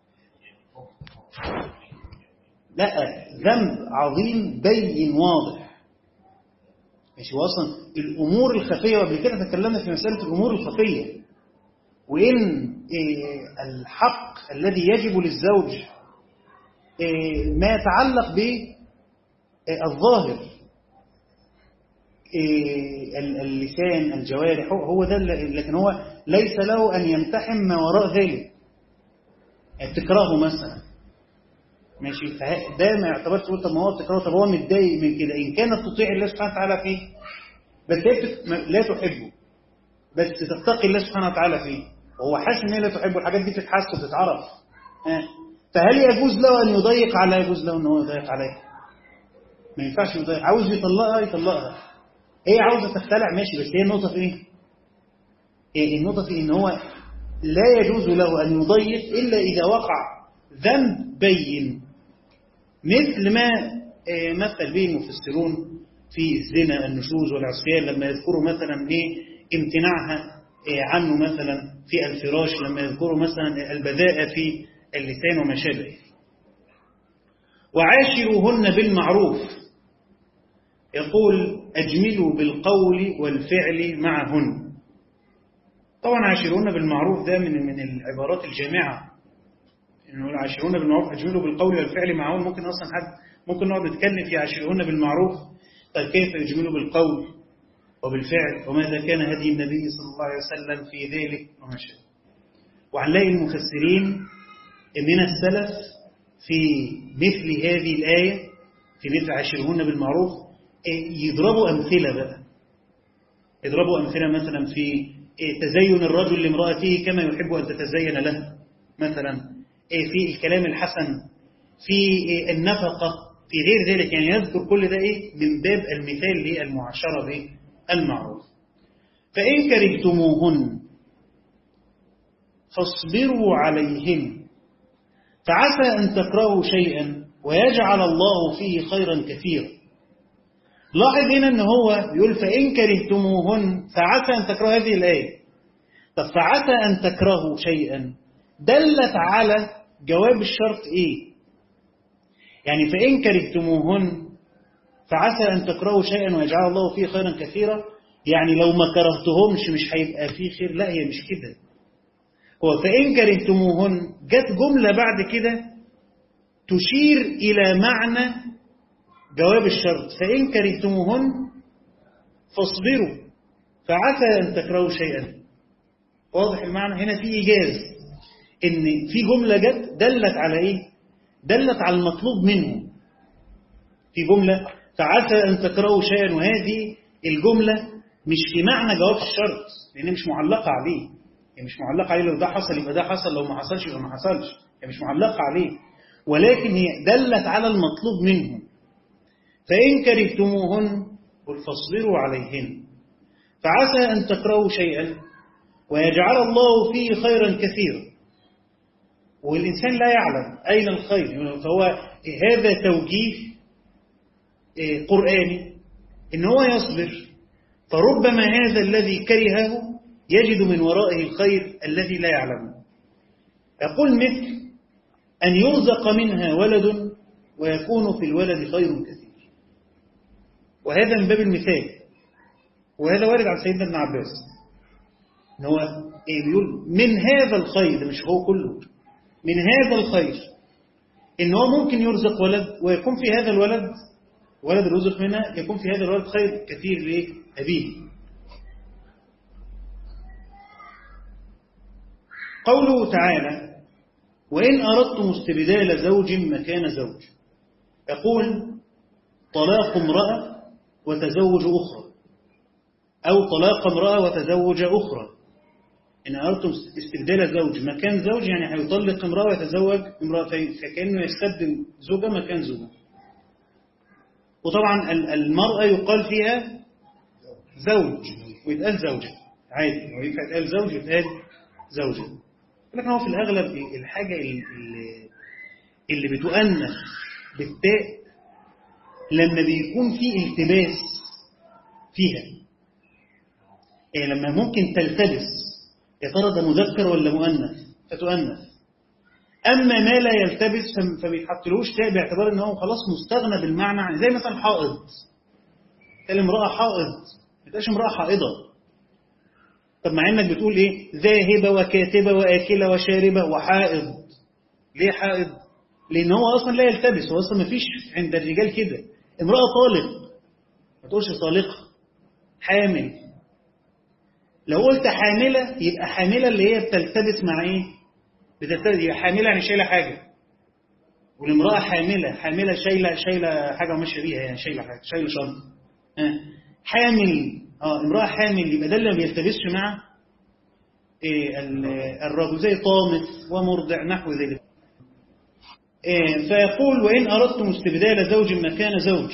لا ذنب عظيم بين واضح ماشي اصلا الامور الخفيه وقبل كده تكلمنا في مساله الامور الخفيه وان الحق الذي يجب للزوج ما يتعلق بالظاهر اللسان الجوارح هو ده لكن هو ليس له ان يمتحن ما وراء ذلك يعني تكرهه مثلا ماشي ده ما يعتبرش تقول طب ما هو تكرهه طب هو متضايق من كده ان كانت تطيع الله سبحانه وتعالى فيه بس هي لا تحبه بس تتقي الله سبحانه وتعالى فيه وهو حاسس ان هي لا تحبه الحاجات دي تتحس وتتعرف ها فهل يجوز له ان يضيق على يجوز له ان هو يضيق عليها ما ينفعش يضيق عاوز يطلقها يطلقها هي عاوزه تختلع ماشي بس هي النقطه في ايه النقطة في إن هو لا يجوز له أن يضيف إلا إذا وقع ذنب بين مثل ما مثل به المفسرون في الزنا النشوز والعصيان لما يذكروا مثلا إيه امتناعها عنه مثلا في الفراش لما يذكروا مثلا البذاءة في اللسان وما شابه وعاشروهن بالمعروف يقول أجملوا بالقول والفعل معهن طبعا عاشروهن بالمعروف ده من من العبارات الجامعة إنه العاشروهن بالمعروف أجملوا بالقول والفعل معهن ممكن أصلا حد ممكن نقعد نتكلم في عاشروهن بالمعروف طيب كيف يجملوا بالقول وبالفعل وماذا كان هدي النبي صلى الله عليه وسلم في ذلك وما شابه وهنلاقي المفسرين من السلف في مثل هذه الآية في مثل عاشرهن بالمعروف يضربوا أمثلة بقى يضربوا أمثلة مثلا في تزين الرجل لامرأته كما يحب أن تتزين له مثلا في الكلام الحسن في النفقة في غير ذلك يعني يذكر كل ده إيه من باب المثال للمعاشرة بالمعروف فإن كرهتموهن فاصبروا عليهن فعسى أن تكرهوا شيئا ويجعل الله فيه خيرا كثيرا لاحظ هنا أن هو يقول فإن كرهتموهن فعسى أن تكرهوا هذه الآية طب فعسى أن تكرهوا شيئا دلت على جواب الشرط إيه يعني فإن كرهتموهن فعسى أن تكرهوا شيئا ويجعل الله فيه خيرا كثيرا يعني لو ما كرهتهمش مش هيبقى فيه خير لا هي مش كده هو فإن كرهتموهن جت جملة بعد كده تشير إلى معنى جواب الشرط فإن كرهتموهن فاصبروا فعسى أن تكرهوا شيئا واضح المعنى هنا في إيجاز إن في جملة جت دلت على إيه دلت على المطلوب منه في جملة فعسى أن تكرهوا شيئا وهذه الجملة مش في معنى جواب الشرط لأن مش معلقة عليه هي مش معلقة عليه لو ده حصل يبقى ده حصل لو ما حصلش يبقى ما حصلش هي مش معلقة عليه ولكن هي دلت على المطلوب منه فإن كرهتموهن قل فاصبروا عليهن فعسى أن تكرهوا شيئا ويجعل الله فيه خيرا كثيرا والإنسان لا يعلم أين الخير فهو هذا توجيه قرآني إن هو يصبر فربما هذا الذي كرهه يجد من ورائه الخير الذي لا يعلمه يقول مثل أن يرزق منها ولد ويكون في الولد خير كثير وهذا من باب المثال وهذا وارد عن سيدنا ابن عباس إن هو إيه بيقول من هذا الخير مش هو كله من هذا الخير إن هو ممكن يرزق ولد ويكون في هذا الولد ولد الرزق منها يكون في هذا الولد خير كثير لأبيه قوله تعالى وإن أردتم استبدال زوج مكان زوج يقول طلاق امرأة وتزوج أخرى أو طلاق امرأة وتزوج أخرى إن أردتم استبدال زوج مكان زوج يعني هيطلق امرأة ويتزوج امرأة فكأنه يستبدل زوجة مكان زوجة وطبعا المرأة يقال فيها زوج ويتقال زوجة عادي هو ينفع يتقال زوج ويتقال زوجة لكن هو في الأغلب الحاجة اللي, اللي بتؤنث بالتاء لما بيكون في التباس فيها يعني لما ممكن تلتبس يا ترى ده مذكر ولا مؤنث فتؤنث أما ما لا يلتبس فبيتحطلوش تاء باعتبار ان هو خلاص مستغنى بالمعنى زي مثلا حائض قال امرأة حائض ما تبقاش امرأة حائضة طب مع انك بتقول ايه ذاهبة وكاتبة وآكلة وشاربة وحائض ليه حائض لان هو اصلا لا يلتبس هو اصلا ما فيش عند الرجال كده امرأة طالق ما تقولش طالقة حامل لو قلت حاملة يبقى حاملة اللي هي بتلتبس مع ايه بتلتبس يبقى حاملة يعني شايلة حاجة والامرأة حاملة حاملة شايلة شايلة حاجة وماشية بيها يعني شايلة حاجة شايلة شنطة آه. حامل اه امرأة حامل يبقى ده اللي ما بيلتبسش مع إيه الرجل زي طامث ومرضع نحو ذلك إيه فيقول وإن أردتم استبدال زوج مكان زوج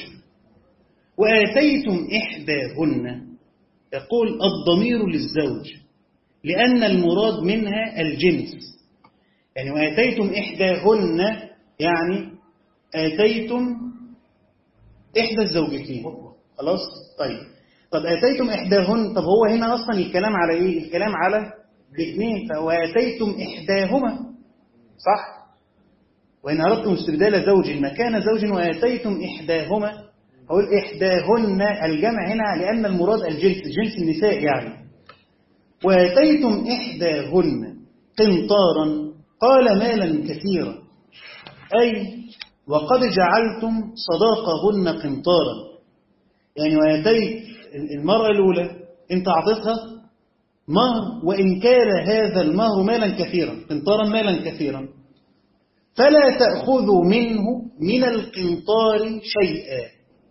وآتيتم إحداهن يقول الضمير للزوج لأن المراد منها الجنس يعني وآتيتم إحداهن يعني آتيتم إحدى الزوجتين خلاص طيب طب آتيتم إحداهن طب هو هنا أصلا الكلام على إيه الكلام على الاثنين فهو آتيتم إحداهما صح وإن أردتم استبدال زوج مكان زوج وآتيتم إحداهما أقول إحداهن الجمع هنا لأن المراد الجنس جنس النساء يعني وآتيتم إحداهن قنطارا قال مالا كثيرا أي وقد جعلتم صداقهن قنطارا يعني وآتيت المرأة الأولى أنت أعطيتها مهر وإن كان هذا المهر مالا كثيرا قنطارا مالا كثيرا فلا تأخذوا منه من القنطار شيئا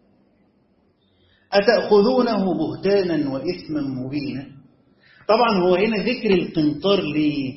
أتأخذونه بهتانا وإثما مبينا طبعا هو هنا ذكر القنطار ليه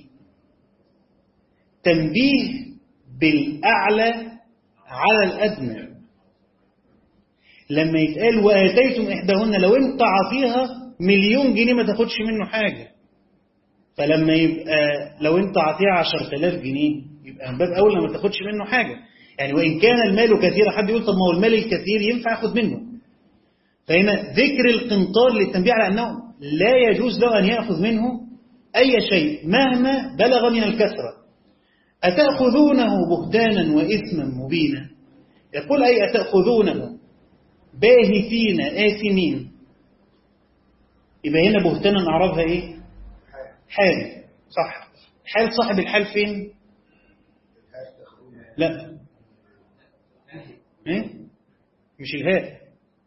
تنبيه بالأعلى على الأدنى لما يتقال وآتيتم إحداهن لو أنت عطيها مليون جنيه ما تاخدش منه حاجة فلما يبقى لو أنت عطيها عشرة آلاف جنيه يبقى من باب أولى ما تاخدش منه حاجة يعني وإن كان المال كثيرا حد يقول طب ما هو المال الكثير ينفع ياخد منه فهنا ذكر القنطار للتنبيه على أنه لا يجوز له أن يأخذ منه أي شيء مهما بلغ من الكثرة أتأخذونه بهتانا وإثما مبينا يقول أي أتأخذونه باهتين آثمين يبقى هنا بهتانا أعرابها إيه حال صح حال صاحب الحال فين لا إيه؟ مش الهاء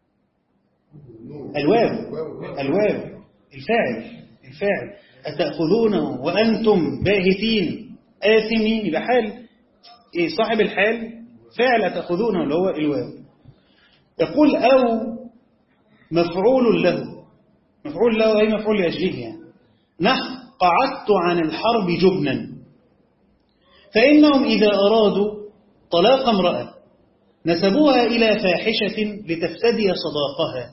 الواو الواو الفاعل الفاعل أتأخذونه وأنتم باهتين آثمين يبقى حال إيه صاحب الحال فعل أتأخذونه اللي هو الواو يقول أو مفعول له مفعول له أي مفعول لأجله يعني نحن قعدت عن الحرب جبنا فإنهم إذا أرادوا طلاق امرأة نسبوها إلى فاحشة لتفتدي صداقها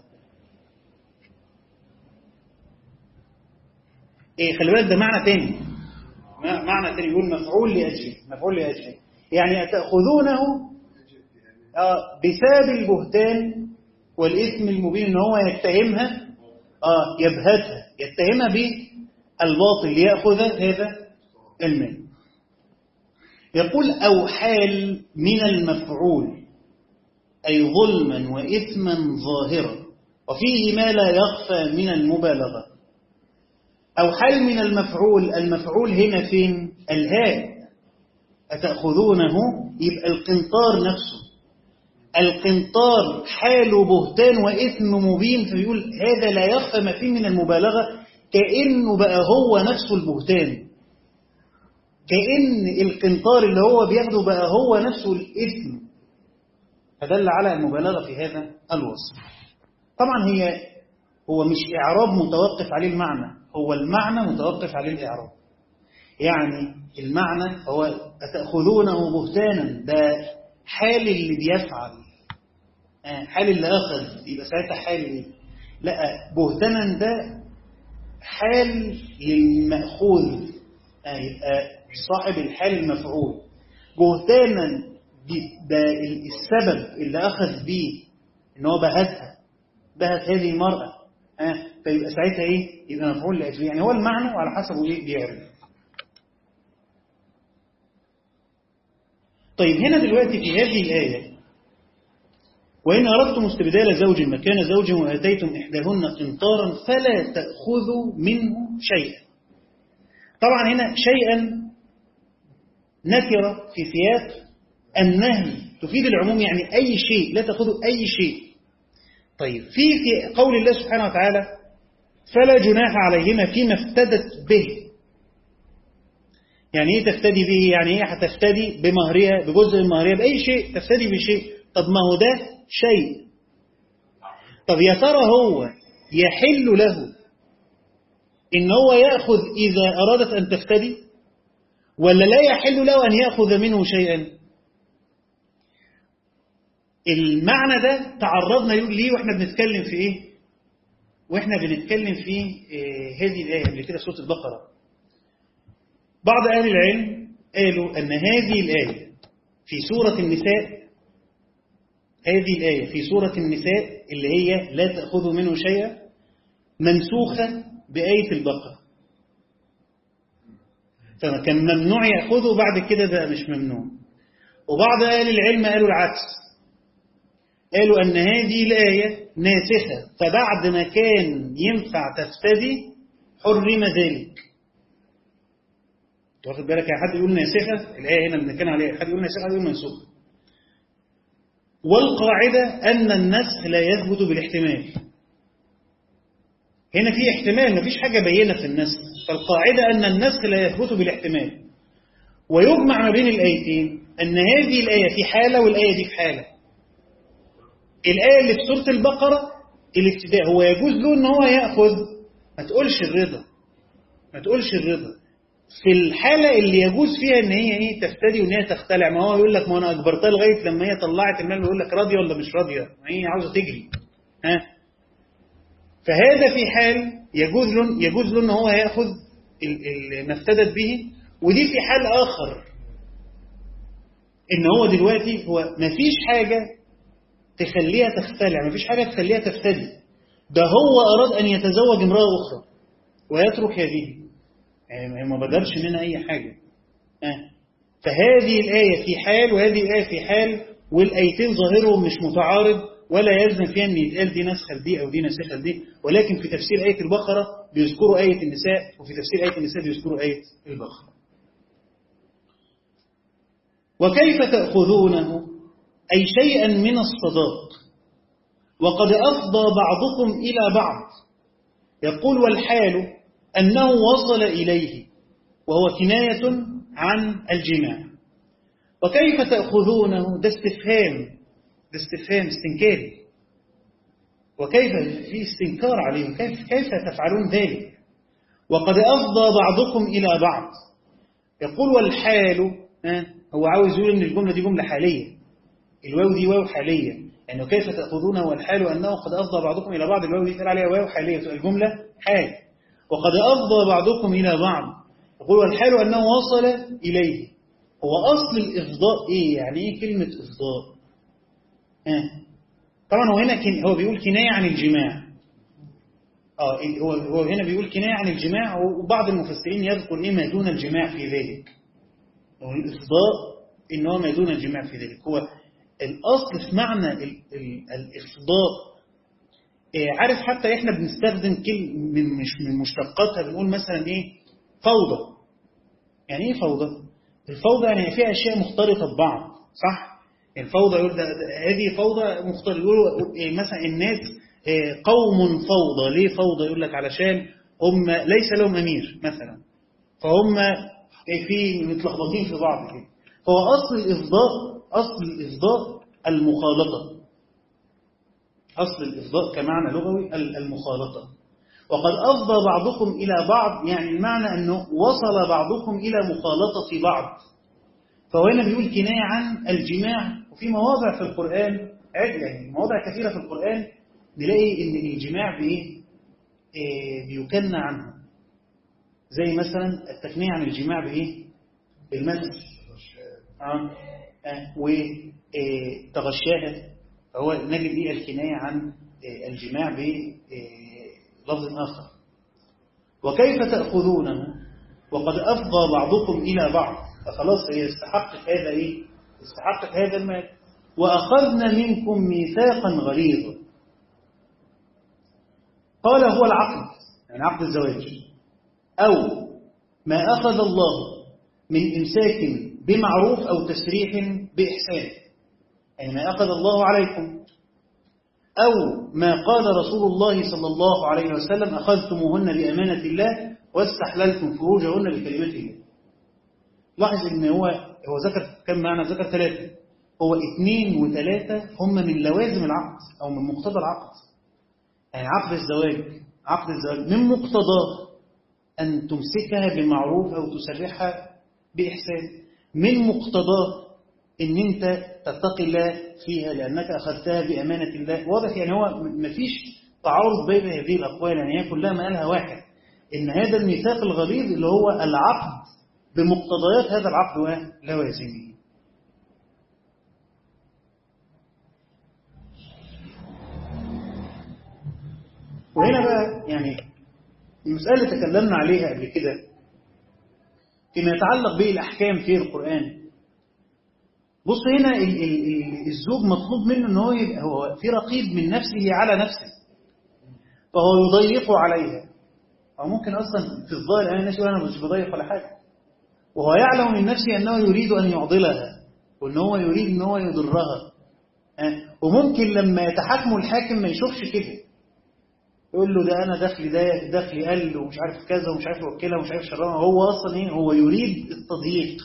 إيه خلي بالك ده معنى تاني معنى تاني يقول مفعول لأجله مفعول لأجله يعني أتأخذونه آه بسبب البهتان والإثم المبين إن هو يتهمها آه يبهتها يتهمها بالباطل ليأخذ هذا المال يقول أو حال من المفعول أي ظلما وإثما ظاهرا وفيه ما لا يخفى من المبالغة أو حال من المفعول المفعول هنا فين الهاء أتأخذونه يبقى القنطار نفسه القنطار حال بهتان وإثم مبين فيقول هذا لا يخفى ما فيه من المبالغة كأنه بقى هو نفسه البهتان كأن القنطار اللي هو بياخده بقى هو نفسه الإثم فدل على المبالغة في هذا الوصف طبعا هي هو مش إعراب متوقف عليه المعنى هو المعنى متوقف عليه الإعراب يعني المعنى هو أتأخذونه بهتانا ده حال اللي بيفعل حال اللي أخذ يبقى ساعتها حال إيه؟ لا بهتانا ده حال للمأخوذ يبقى صاحب الحال المفعول بهتانا ده السبب اللي أخذ بيه إن هو بهتها بهت هذه المرأة آه فيبقى ساعتها إيه يبقى مفعول لأجله يعني هو المعنى وعلى حسبه إيه بيعرف طيب هنا دلوقتي في هذه الآية وإن أردتم استبدال زوج مكان زوج وآتيتم إحداهن قنطارا فلا تأخذوا منه شيئا طبعا هنا شيئا نكرة في سياق النهي تفيد العموم يعني أي شيء لا تأخذوا أي شيء طيب في في قول الله سبحانه وتعالى فلا جناح عليهما فيما افتدت به يعني ايه تفتدي به يعني ايه هتفتدي بمهرها بجزء من مهرها بأي شيء تفتدي بشيء طب ما هو ده شيء طب يا ترى هو يحل له إن هو يأخذ إذا أرادت أن تفتدي ولا لا يحل له أن يأخذ منه شيئا المعنى ده تعرضنا ليه وإحنا بنتكلم في إيه وإحنا بنتكلم في هذه الآية قبل كده سورة البقرة بعض أهل العلم قالوا أن هذه الآية في سورة النساء هذه الآية في سورة النساء اللي هي لا تأخذوا منه شيئا منسوخة بآية البقرة فكان ممنوع يأخذه بعد كده بقى مش ممنوع وبعض أهل العلم قالوا العكس قالوا أن هذه الآية ناسخة فبعد ما كان ينفع تفتدي حرم ذلك واخد بالك يا حد يقول ناسخة الآية هنا بنتكلم عليها حد يقول ناسخة حد يقول منسوخة والقاعدة أن النسخ لا يثبت بالاحتمال هنا في احتمال مفيش حاجة بينة في النسخ فالقاعدة أن النسخ لا يثبت بالاحتمال ويجمع ما بين الآيتين أن هذه الآية في حالة والآية دي في حالة الآية اللي في سورة البقرة الابتداء هو يجوز له أن هو يأخذ ما تقولش الرضا ما تقولش الرضا في الحالة اللي يجوز فيها ان هي ايه تفتدي وان هي تختلع ما هو يقول لك ما انا اجبرتها لغايه لما هي طلعت المال بيقول لك راضيه ولا مش راضيه ما هي عاوزه تجري ها فهذا في حال يجوز له يجوز له ان هو ياخذ ما افتدت به ودي في حال اخر ان هو دلوقتي هو ما فيش حاجه تخليها تختلع ما فيش حاجه تخليها تفتدي ده هو اراد ان يتزوج امراه اخرى ويترك هذه يعني ما بدرش منها أي حاجة آه. فهذه الآية في حال وهذه الآية في حال والآيتين ظاهرهم مش متعارض ولا يلزم فيها أن يتقال دي نسخة دي أو دي نسخة دي ولكن في تفسير آية البقرة بيذكروا آية النساء وفي تفسير آية النساء بيذكروا آية البقرة وكيف تأخذونه أي شيئا من الصداق وقد أفضى بعضكم إلى بعض يقول والحال أنه وصل إليه وهو كناية عن الجماع وكيف تأخذونه ده استفهام ده استفهام استنكاري وكيف في استنكار عليهم كيف, كيف تفعلون ذلك وقد أفضى بعضكم إلى بعض يقول والحال هو عاوز يقول ان الجملة دي جملة حالية الواو دي واو حالية يعني كيف تأخذونه والحال أنه قد أفضى بعضكم إلى بعض الواو دي تقال عليها واو حالية الجملة حال وقد أفضى بعضكم إلى بعض يقول والحال أنه وصل إليه هو أصل الإفضاء إيه يعني إيه كلمة إفضاء آه. طبعا هو هنا هو بيقول كناية عن الجماع آه هو هو هنا بيقول كناية عن الجماع وبعض المفسرين يذكر إيه ما دون الجماع في ذلك هو الإفضاء إن هو ما دون الجماع في ذلك هو الأصل في معنى ال ال الإفضاء عارف حتى احنا بنستخدم كلمة من مش من مشتقاتها بنقول مثلا ايه فوضى يعني ايه فوضى الفوضى يعني فيها اشياء مختلطه ببعض صح الفوضى يقول ده, ده هذه فوضى مختلطه يقولوا إيه مثلا الناس إيه قوم فوضى ليه فوضى يقول لك علشان هم ليس لهم امير مثلا فهم إيه في متلخبطين في بعض كده فهو اصل الافضاء اصل الافضاء المخالطه أصل الإفضاء كمعنى لغوي المخالطة وقد أفضى بعضكم إلى بعض يعني المعنى أنه وصل بعضكم إلى مخالطة بعض فهو هنا بيقول كناية عن الجماع وفي مواضع في القرآن يعني مواضع كثيرة في القرآن نلاقي أن الجماع بإيه إيه بيكنى عنه زي مثلا التكنية عن الجماع بإيه بالمس آه. آه. وتغشاها فهو نجد إيه الكناية عن الجماع بلفظ آخر وكيف تأخذونه وقد أفضى بعضكم إلى بعض فخلاص هي استحقت هذا إيه استحقت هذا المال وأخذنا منكم ميثاقا غليظا قال هو العقد يعني عقد الزواج أو ما أخذ الله من إمساك بمعروف أو تسريح بإحسان يعني ما أخذ الله عليكم أو ما قال رسول الله صلى الله عليه وسلم أخذتموهن بأمانة الله واستحللتم فروجهن بكلمة الله لاحظ ان هو هو ذكر كم معنى ذكر ثلاثة هو اثنين وثلاثة هم من لوازم العقد أو من مقتضى العقد يعني عقد الزواج عقد الزواج من مقتضاه أن تمسكها بمعروف أو تسرحها بإحسان من مقتضاه ان انت تتقي الله فيها لانك اخذتها بامانه الله واضح يعني هو مفيش تعارض بين هذه الأقوال يعني هي كلها مالها واحد إن هذا الميثاق الغليظ اللي هو العقد بمقتضيات هذا العقد ولوازمه وهنا بقى يعني المسألة اللي تكلمنا عليها قبل كده فيما يتعلق بالأحكام في القرآن بص هنا ال ال الزوج مطلوب منه ان هو يبقى هو في رقيب من نفسه على نفسه فهو يضيق عليها أو ممكن أصلا في الظاهر أنا ناس أنا مش بضيق ولا حاجة وهو يعلم من نفسه أنه يريد أن يعضلها وأن هو يريد أن هو يضرها وممكن لما يتحاكموا الحاكم ما يشوفش كده يقول له ده أنا دخلي ده دخلي قل ومش عارف كذا ومش عارف وكلها ومش عارف شرها هو أصلا إيه هو يريد التضييق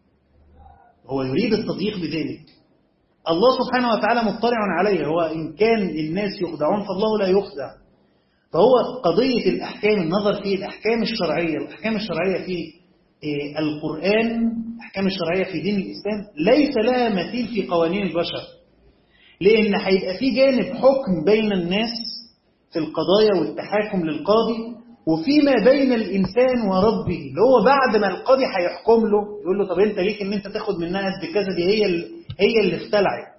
هو يريد التضييق بذلك الله سبحانه وتعالى مطلع عليه هو إن كان الناس يخدعون فالله لا يخدع فهو قضية الأحكام النظر في الأحكام الشرعية الأحكام الشرعية في القرآن الأحكام الشرعية في دين الإسلام ليس لها مثيل في قوانين البشر لأن هيبقى في جانب حكم بين الناس في القضايا والتحاكم للقاضي وفيما بين الإنسان وربه اللي هو بعد ما القاضي هيحكم له يقول له طب أنت ليك إن أنت تاخد منها قد كذا دي هي هي اللي اختلعت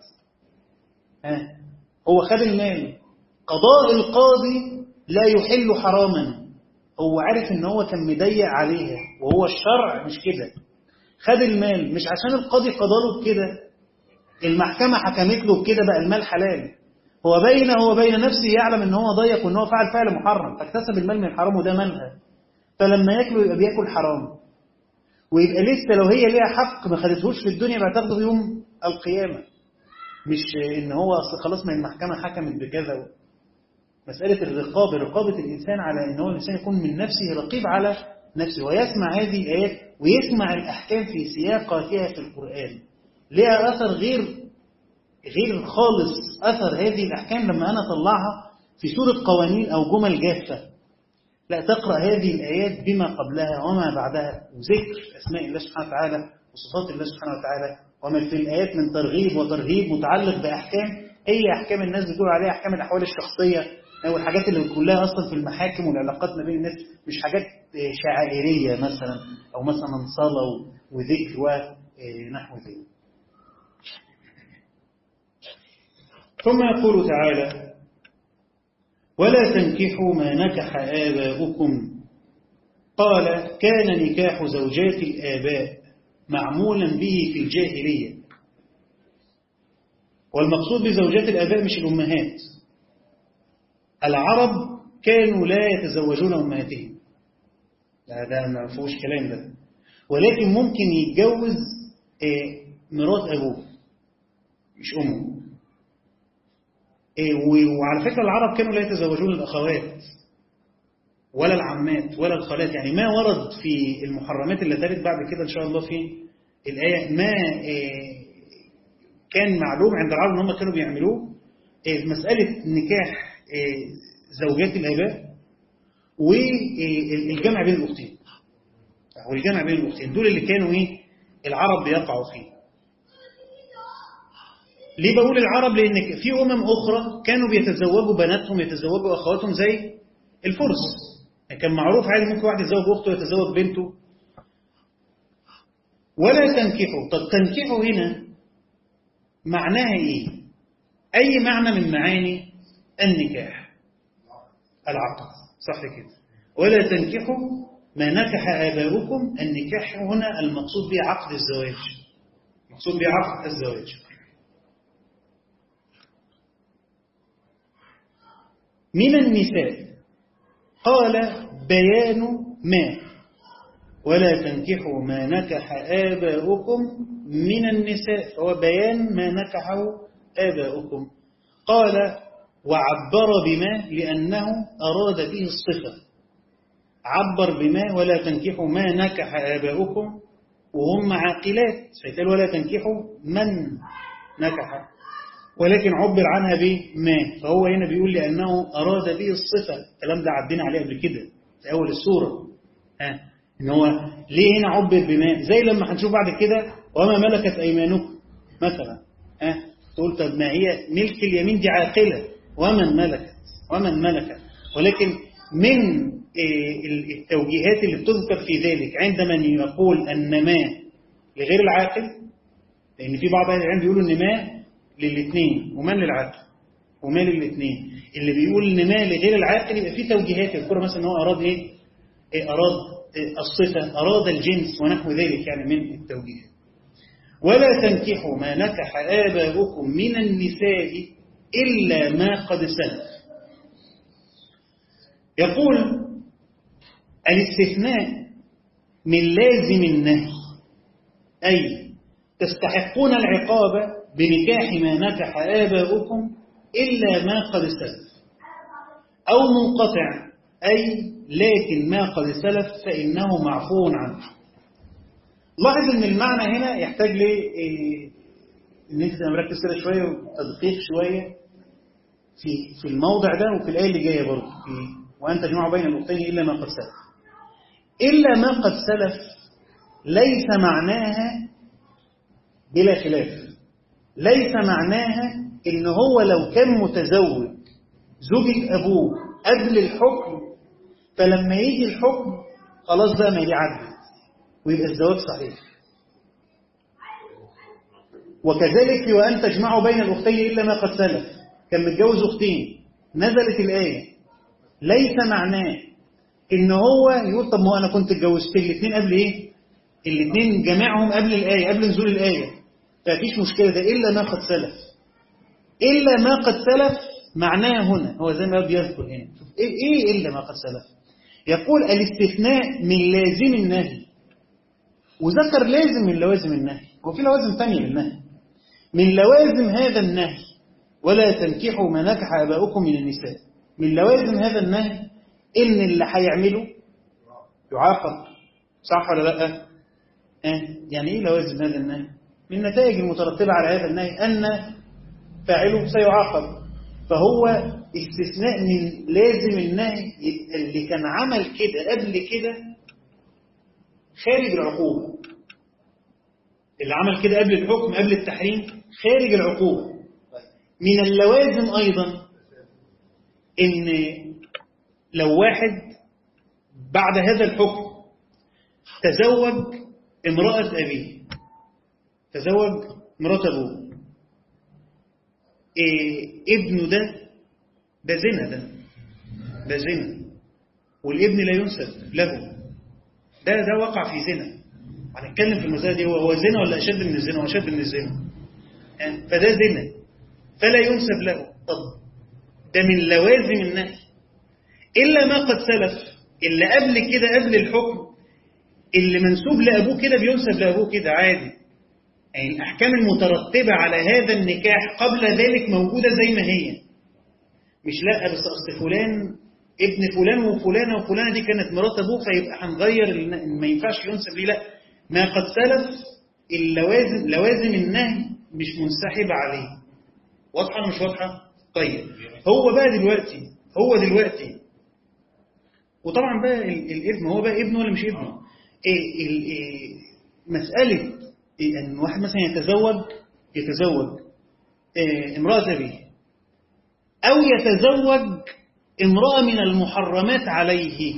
ها هو خد المال قضاء القاضي لا يحل حراما هو عارف ان هو كان مضيق عليها وهو الشرع مش كده خد المال مش عشان القاضي قضاله بكده المحكمة حكمت له بكده بقى المال حلال هو بينه وبين نفسه يعلم ان هو ضيق وان هو فعل فعل محرم فاكتسب المال من الحرام وده مالها فلما ياكله يبقى بياكل حرام ويبقى لسه لو هي ليها حق ما خدتهوش في الدنيا بقى تاخده في يوم القيامة مش ان هو اصل خلاص ما المحكمة حكمت بكذا مسألة الرقابة رقابة الإنسان على أن هو الإنسان يكون من نفسه رقيب على نفسه ويسمع هذه الآيات ويسمع الأحكام في سياقاتها في القرآن لها أثر غير غير خالص أثر هذه الأحكام لما أنا أطلعها في سورة قوانين أو جمل جافة لا تقرأ هذه الآيات بما قبلها وما بعدها وذكر أسماء الله سبحانه وتعالى وصفات الله سبحانه وتعالى وما في الآيات من ترغيب وترهيب متعلق بأحكام هي أحكام الناس بتقول عليها أحكام الأحوال الشخصية أو الحاجات اللي كلها أصلا في المحاكم والعلاقات ما بين الناس مش حاجات شعائرية مثلا أو مثلا صلاة وذكر ونحو ذلك ثم يقول تعالى ولا تنكحوا ما نكح آباؤكم قال كان نكاح زوجات الآباء معمولا به في الجاهلية والمقصود بزوجات الآباء مش الأمهات العرب كانوا لا يتزوجون أمهاتهم ده ما فيهوش كلام ده ولكن ممكن يتجوز مرات أبوه مش أمه وعلى فكرة العرب كانوا لا يتزوجون الأخوات ولا العمات ولا الخالات يعني ما ورد في المحرمات اللي ترد بعد كده إن شاء الله في الآية ما كان معلوم عند العرب ان هم كانوا بيعملوه مسألة نكاح زوجات الآباء والجمع بين الأختين والجمع بين الأختين دول اللي كانوا إيه العرب بيقعوا فيه ليه بقول العرب لأن في أمم أخرى كانوا بيتزوجوا بناتهم يتزوجوا أخواتهم زي الفرس كان معروف عادي ممكن واحد يتزوج أخته ويتزوج بنته ولا تنكحوا طب تنكحوا هنا معناها إيه أي معنى من معاني النكاح العقد صح كده ولا تنكحوا ما نكح آباؤكم النكاح هنا المقصود به عقد الزواج المقصود به عقد الزواج من النساء قال بيان ما ولا تنكحوا ما نكح آباؤكم من النساء فهو بيان ما نكحه آباؤكم قال وعبر بما لأنه أراد به الصفة عبر بما ولا تنكحوا ما نكح آباؤكم وهم عاقلات فيتقال ولا تنكحوا من نكح ولكن عبر عنها بما فهو هنا بيقول لأنه أراد به الصفة الكلام ده عدينا عليه قبل كده في أول السورة ها إن هو ليه هنا عبر بما زي لما هنشوف بعد كده وما ملكت أيمانكم مثلا ها تقول طب ما هي ملك اليمين دي عاقلة ومن ملكت ومن ملك ولكن من التوجيهات اللي بتذكر في ذلك عند من يقول النماء لغير العاقل لأن في بعض أهل العلم بيقولوا النماء للاثنين ومن للعاقل ومال للاثنين اللي بيقول النماء لغير العاقل يبقى في توجيهات يذكر مثلا ان هو أراد إيه؟ إيه أراد إيه الصفة أراد الجنس ونحو ذلك يعني من التوجيهات ولا تنكحوا ما نكح آباؤكم من النساء إلا ما قد سلف يقول الاستثناء من لازم النهي أي تستحقون العقاب بنكاح ما نكح آباؤكم إلا ما قد سلف أو منقطع أي لكن ما قد سلف فإنه معفو عنه لاحظ ان المعنى هنا يحتاج ل ان انت مركز كده شويه وتدقيق شويه في في الموضع ده وفي الايه اللي جايه برضه في وان تجمعوا بين الاختين الا ما قد سلف الا ما قد سلف ليس معناها بلا خلاف ليس معناها ان هو لو كان متزوج زوجة ابوه قبل الحكم فلما يجي الحكم خلاص بقى ما يعدل ويبقى الزواج صحيح وكذلك في وأن تجمعوا بين الأختين إلا ما قد سلف كان متجوز أختين نزلت الآية ليس معناه إن هو يقول طب ما أنا كنت اتجوزت الاثنين قبل إيه؟ الاثنين جمعهم قبل الآية قبل نزول الآية فمفيش مشكلة ده إلا ما قد سلف إلا ما قد سلف معناه هنا هو زي ما بيذكر هنا إيه, إيه إلا ما قد سلف يقول الاستثناء من لازم النهي وذكر لازم من لوازم النهي وفي لوازم ثانية للنهي من لوازم هذا النهي ولا تنكحوا ما نكح آباؤكم من النساء من لوازم هذا النهي إن اللي هيعمله يعاقب صح ولا لا آه. يعني إيه لوازم هذا النهي من النتائج المترتبة على هذا النهي أن فاعله سيعاقب فهو استثناء من لازم النهي اللي كان عمل كده قبل كده خارج العقوبة اللي عمل كده قبل الحكم قبل التحريم خارج العقوبة من اللوازم أيضا إن لو واحد بعد هذا الحكم تزوج امرأة أبيه تزوج امرأة أبوه إيه ابنه ده ده زنا ده ده زنا والابن لا ينسب له ده ده وقع في زنا هنتكلم في المسألة دي هو هو زنا ولا أشد من الزنا هو أشد من الزنا يعني فده زنا فلا ينسب له طب ده من لوازم النهي إلا ما قد سلف اللي قبل كده قبل الحكم اللي منسوب لأبوه كده بينسب لأبوه كده عادي يعني الأحكام المترتبة على هذا النكاح قبل ذلك موجودة زي ما هي مش لا بس أصل فلان ابن فلان وفلانة وفلانة دي كانت مرات أبوه فيبقى هنغير ما ينفعش ينسب ليه لا ما قد سلف اللوازم لوازم النهي مش منسحب عليه واضحة مش واضحة طيب هو بقى دلوقتي هو دلوقتي وطبعا بقى الابن هو بقى ابنه ولا مش ابنه إيه إيه مسألة إيه أن واحد مثلا يتزوج يتزوج إيه امرأة أبيه أو يتزوج امرأة من المحرمات عليه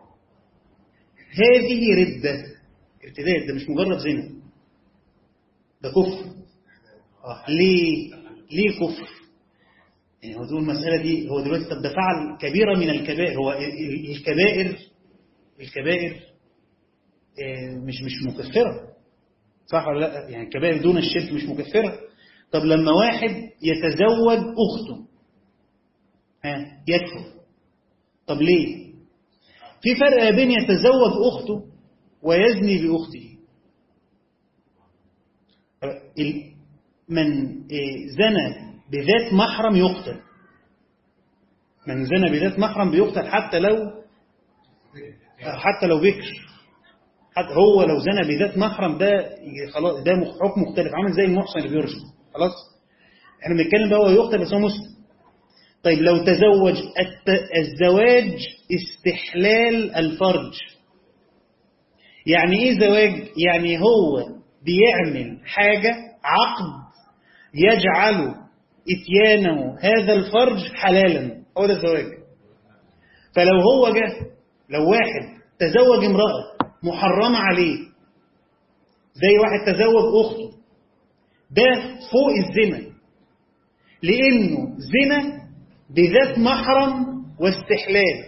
هذه ردة ارتداد ده مش مجرد زنا ده كفر آه. ليه ليه كفر يعني هو تقول المسألة دي هو دلوقتي طب ده فعل كبيرة من الكبائر هو الكبائر الكبائر مش مش مكفرة صح ولا لا يعني الكبائر دون الشرك مش مكفرة طب لما واحد يتزوج أخته ها يكفر طب ليه في فرق بين يتزوج أخته ويزني بأخته من زنى بذات محرم يقتل من زنى بذات محرم بيقتل حتى لو حتى لو بكر حتى هو لو زنى بذات محرم ده خلاص ده حكم مختلف عامل زي المحصن اللي بيرجم خلاص احنا بنتكلم بقى هو يقتل بس هو مسلم طيب لو تزوج الزواج استحلال الفرج يعني ايه زواج يعني هو بيعمل حاجة عقد يجعل اتيانه هذا الفرج حلالا هو ده الزواج فلو هو جه لو واحد تزوج امرأة محرمة عليه زي واحد تزوج أخته ده فوق الزنا لأنه زنا بذات محرم واستحلال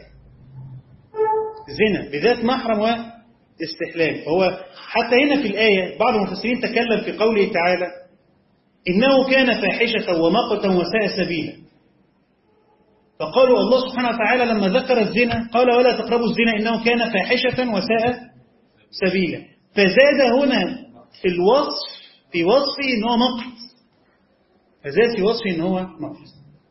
زنا بذات محرم واستحلال فهو حتى هنا في الآية بعض المفسرين تكلم في قوله تعالى إنه كان فاحشة ومقتا وساء سبيلا فقالوا الله سبحانه وتعالى لما ذكر الزنا قال ولا تقربوا الزنا إنه كان فاحشة وساء سبيلا فزاد هنا في الوصف في وصفه إن هو مقت فزاد في وصفه إن هو مقت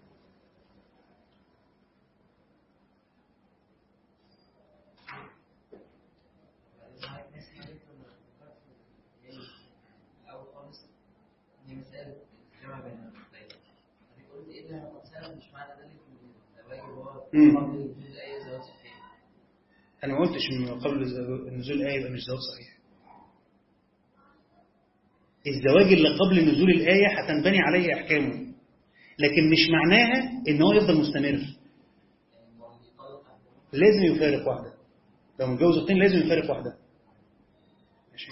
أنا ما قلتش إن قبل نزول الآية يبقى مش زواج صحيح الزواج اللي قبل نزول الآية هتنبني عليه أحكامه لكن مش معناها إن هو يفضل مستمر لازم يفارق واحدة لو متجوز اثنين لازم يفارق واحدة ماشي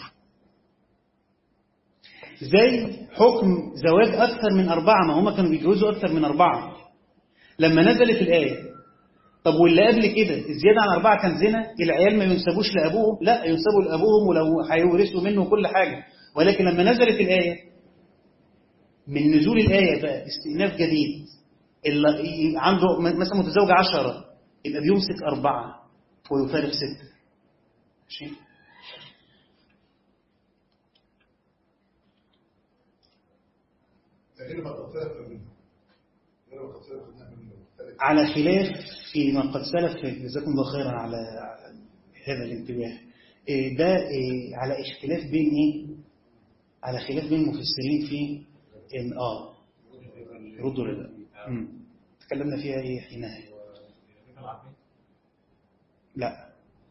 زي حكم زواج أكثر من أربعة ما هم كانوا بيتجوزوا أكثر من أربعة لما نزلت الآية طب واللي قبل كده الزيادة عن أربعة كان زنا العيال ما ينسبوش لأبوهم لا ينسبوا لأبوهم ولو هيورثوا منه كل حاجة ولكن لما نزلت الآية من نزول الآية بقى استئناف جديد اللي عنده مثلا متزوج عشرة يبقى بيمسك أربعة ويفارق ستة ماشي على خلاف فيما قد سلف جزاكم الله خيرا على هذا الانتباه ده على اختلاف بين ايه على خلاف بين المفسرين في ان اه ردوا ولا لا تكلمنا فيها ايه حينها لا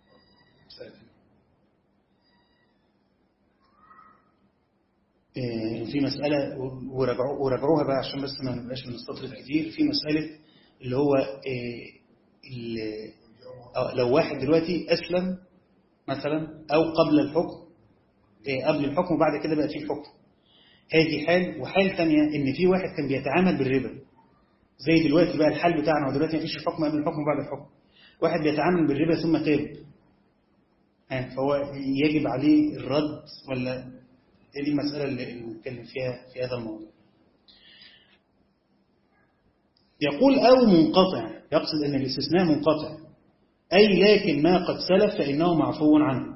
في مسألة وراجعوها بقى عشان بس ما نبقاش بنستطرد كتير في مسألة اللي هو اللي لو واحد دلوقتي أسلم مثلا أو قبل الحكم قبل الحكم وبعد كده بقى فيه الحكم هذه حال وحال ثانية إن في واحد كان بيتعامل بالربا زي دلوقتي بقى الحال بتاعنا ودلوقتي مفيش الحكم قبل الحكم وبعد الحكم واحد بيتعامل بالربا ثم تاب فهو يجب عليه الرد ولا دي المسألة اللي نتكلم فيها في هذا الموضوع يقول أو منقطع يقصد أن الاستثناء منقطع أي لكن ما قد سلف فإنه معفو عنه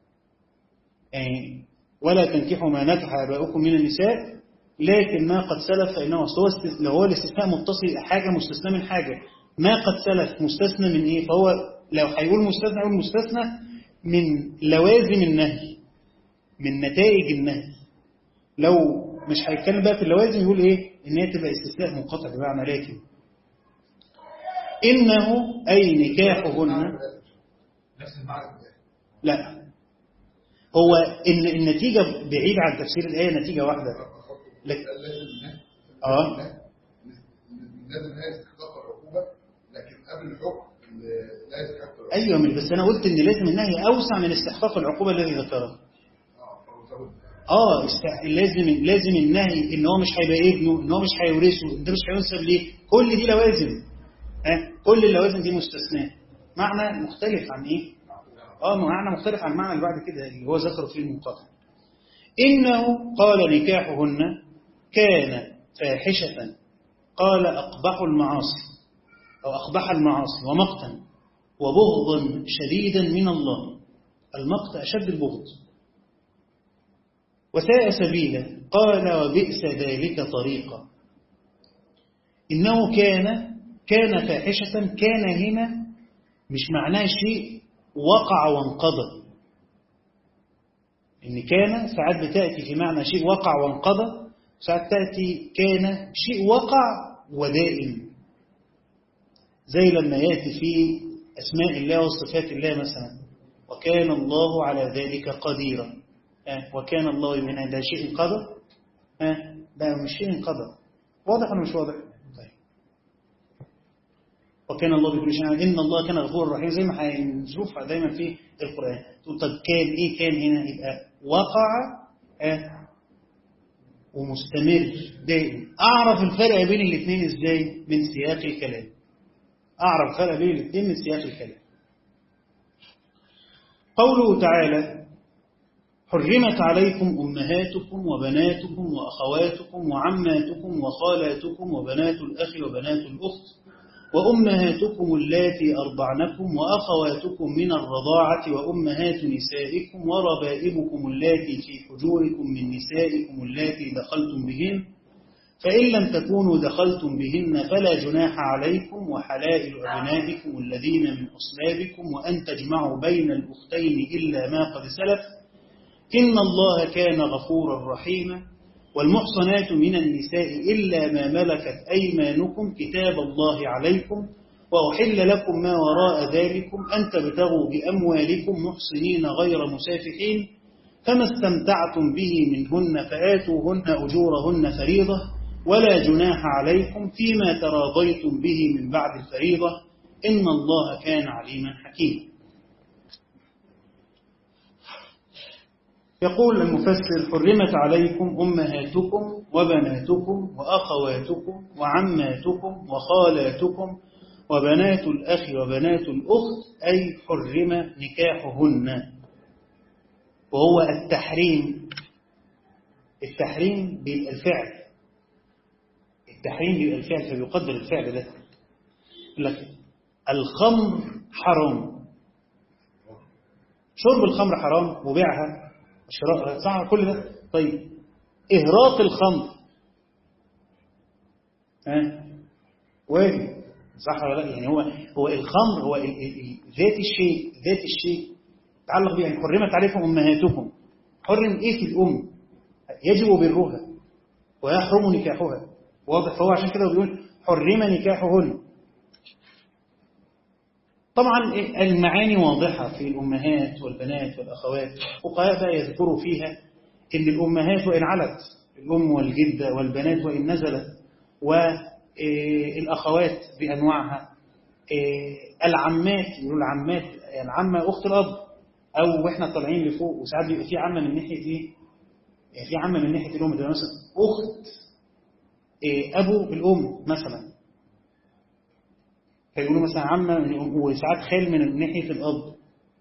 يعني ولا تنكحوا ما نكح آباؤكم من النساء لكن ما قد سلف فإنه لو هو الاستثناء متصل حاجة مستثنى من حاجة ما قد سلف مستثنى من إيه فهو لو هيقول مستثنى يقول مستثنى من لوازم النهي من نتائج النهي لو مش هيتكلم بقى في اللوازم يقول ايه ان هي تبقى استثناء منقطع بمعنى لكن انه اي نكاحهن لا هو ان النتيجه بعيد عن تفسير الايه نتيجه واحده لكن اه لازم لا يستحقق العقوبه لكن قبل الحكم لا يستحق ايوه بس انا قلت ان لازم النهي اوسع من استحقاق العقوبه الذي ذكرها اه است... لازم لازم النهي ان هو مش هيبقى ابنه ان هو مش هيورثه ده مش هينسب ليه كل دي لوازم اه كل اللوازم دي مستثناء معنى مختلف عن ايه اه معنى مختلف عن المعنى اللي بعد كده اللي هو ذكره في المنقطع انه قال نكاحهن كان فاحشه قال اقبح المعاصي او اقبح المعاصي ومقتا وبغضا شديدا من الله المقت اشد البغض وساء سبيلا قال وبئس ذلك طريقا إنه كان كان فاحشة كان هنا مش معناه شيء وقع وانقضى إن كان ساعات بتأتي في معنى شيء وقع وانقضى ساعات تأتي كان شيء وقع ودائم زي لما يأتي في أسماء الله وصفات الله مثلا وكان الله على ذلك قديرا آه. وكان الله من ده شيء قضى آه. ده مش شيء قضى واضح ولا مش واضح طيب وكان الله بكل شيء عليم إن الله كان غفورا رحيما زي ما هنشوفها دايما في القرآن تقول طب كان إيه كان هنا يبقى وقع آه ومستمر دائم أعرف الفرق بين الاثنين إزاي من سياق الكلام أعرف الفرق بين الاثنين من سياق الكلام قوله تعالى حرمت عليكم أمهاتكم وبناتكم وأخواتكم وعماتكم وخالاتكم وبنات الأخ وبنات الأخت وأمهاتكم اللاتي أرضعنكم وأخواتكم من الرضاعة وأمهات نسائكم وربائبكم اللاتي في حجوركم من نسائكم اللاتي دخلتم بهن فإن لم تكونوا دخلتم بهن فلا جناح عليكم وحلائل أبنائكم الذين من أصلابكم وأن تجمعوا بين الأختين إلا ما قد سلف إن الله كان غفورا رحيما والمحصنات من النساء إلا ما ملكت أيمانكم كتاب الله عليكم وأحل لكم ما وراء ذلكم أن تبتغوا بأموالكم محصنين غير مسافحين فما استمتعتم به منهن فآتوهن أجورهن فريضة ولا جناح عليكم فيما تراضيتم به من بعد الفريضة إن الله كان عليما حكيما يقول المفسر حرمت عليكم أمهاتكم وبناتكم وأخواتكم وعماتكم وخالاتكم وبنات الأخ وبنات الأخت أي حرم نكاحهن وهو التحريم التحريم بالفعل التحريم بالفعل فبيقدر الفعل ده يقول لك الخمر حرام شرب الخمر حرام وبيعها شراء صح كل ده طيب إهراق الخمر ها واجب صح ولا لا يعني هو هو الخمر هو ال ال ذات الشيء ذات الشيء تعلق به يعني حرمت عليكم أمهاتكم حرم إيه في الأم يجب برها ويحرم نكاحها واضح فهو عشان كده بيقول حرم نكاحهن طبعا المعاني واضحة في الأمهات والبنات والأخوات فقهاء بقى يذكروا فيها إن الأمهات وإن علت الأم والجدة والبنات وإن نزلت والأخوات بأنواعها العمات يقولوا العمات العمة أخت الأب أو وإحنا طالعين لفوق وساعات بيبقى في عمة من ناحية إيه؟ في عمة من ناحية الأم تبقى مثلا أخت أبو الأم مثلا فيقولوا مثلا عمة وساعات خال من ناحية الأب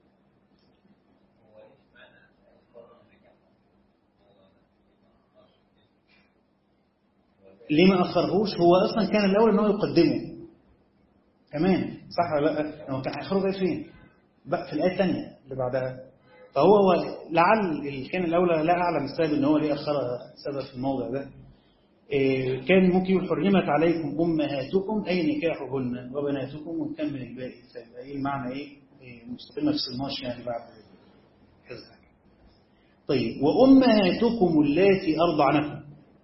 ليه ما أخرهوش هو أصلا كان الأول أنه يقدمه كمان صح ولا لا هو كان هيخرج بقى فين بقى في الآية الثانية اللي بعدها فهو هو لعل اللي كان الأولى لا أعلم السبب أن هو ليه أخرها سبب في الموضع ده كان ممكن يقول حرمت عليكم أمهاتكم أي نكاحهن وبناتكم ونكمل الباقي فيبقى إيه المعنى إيه مستقيم ما فصلناش يعني بعد كذا طيب وأمهاتكم اللاتي أرضعنكم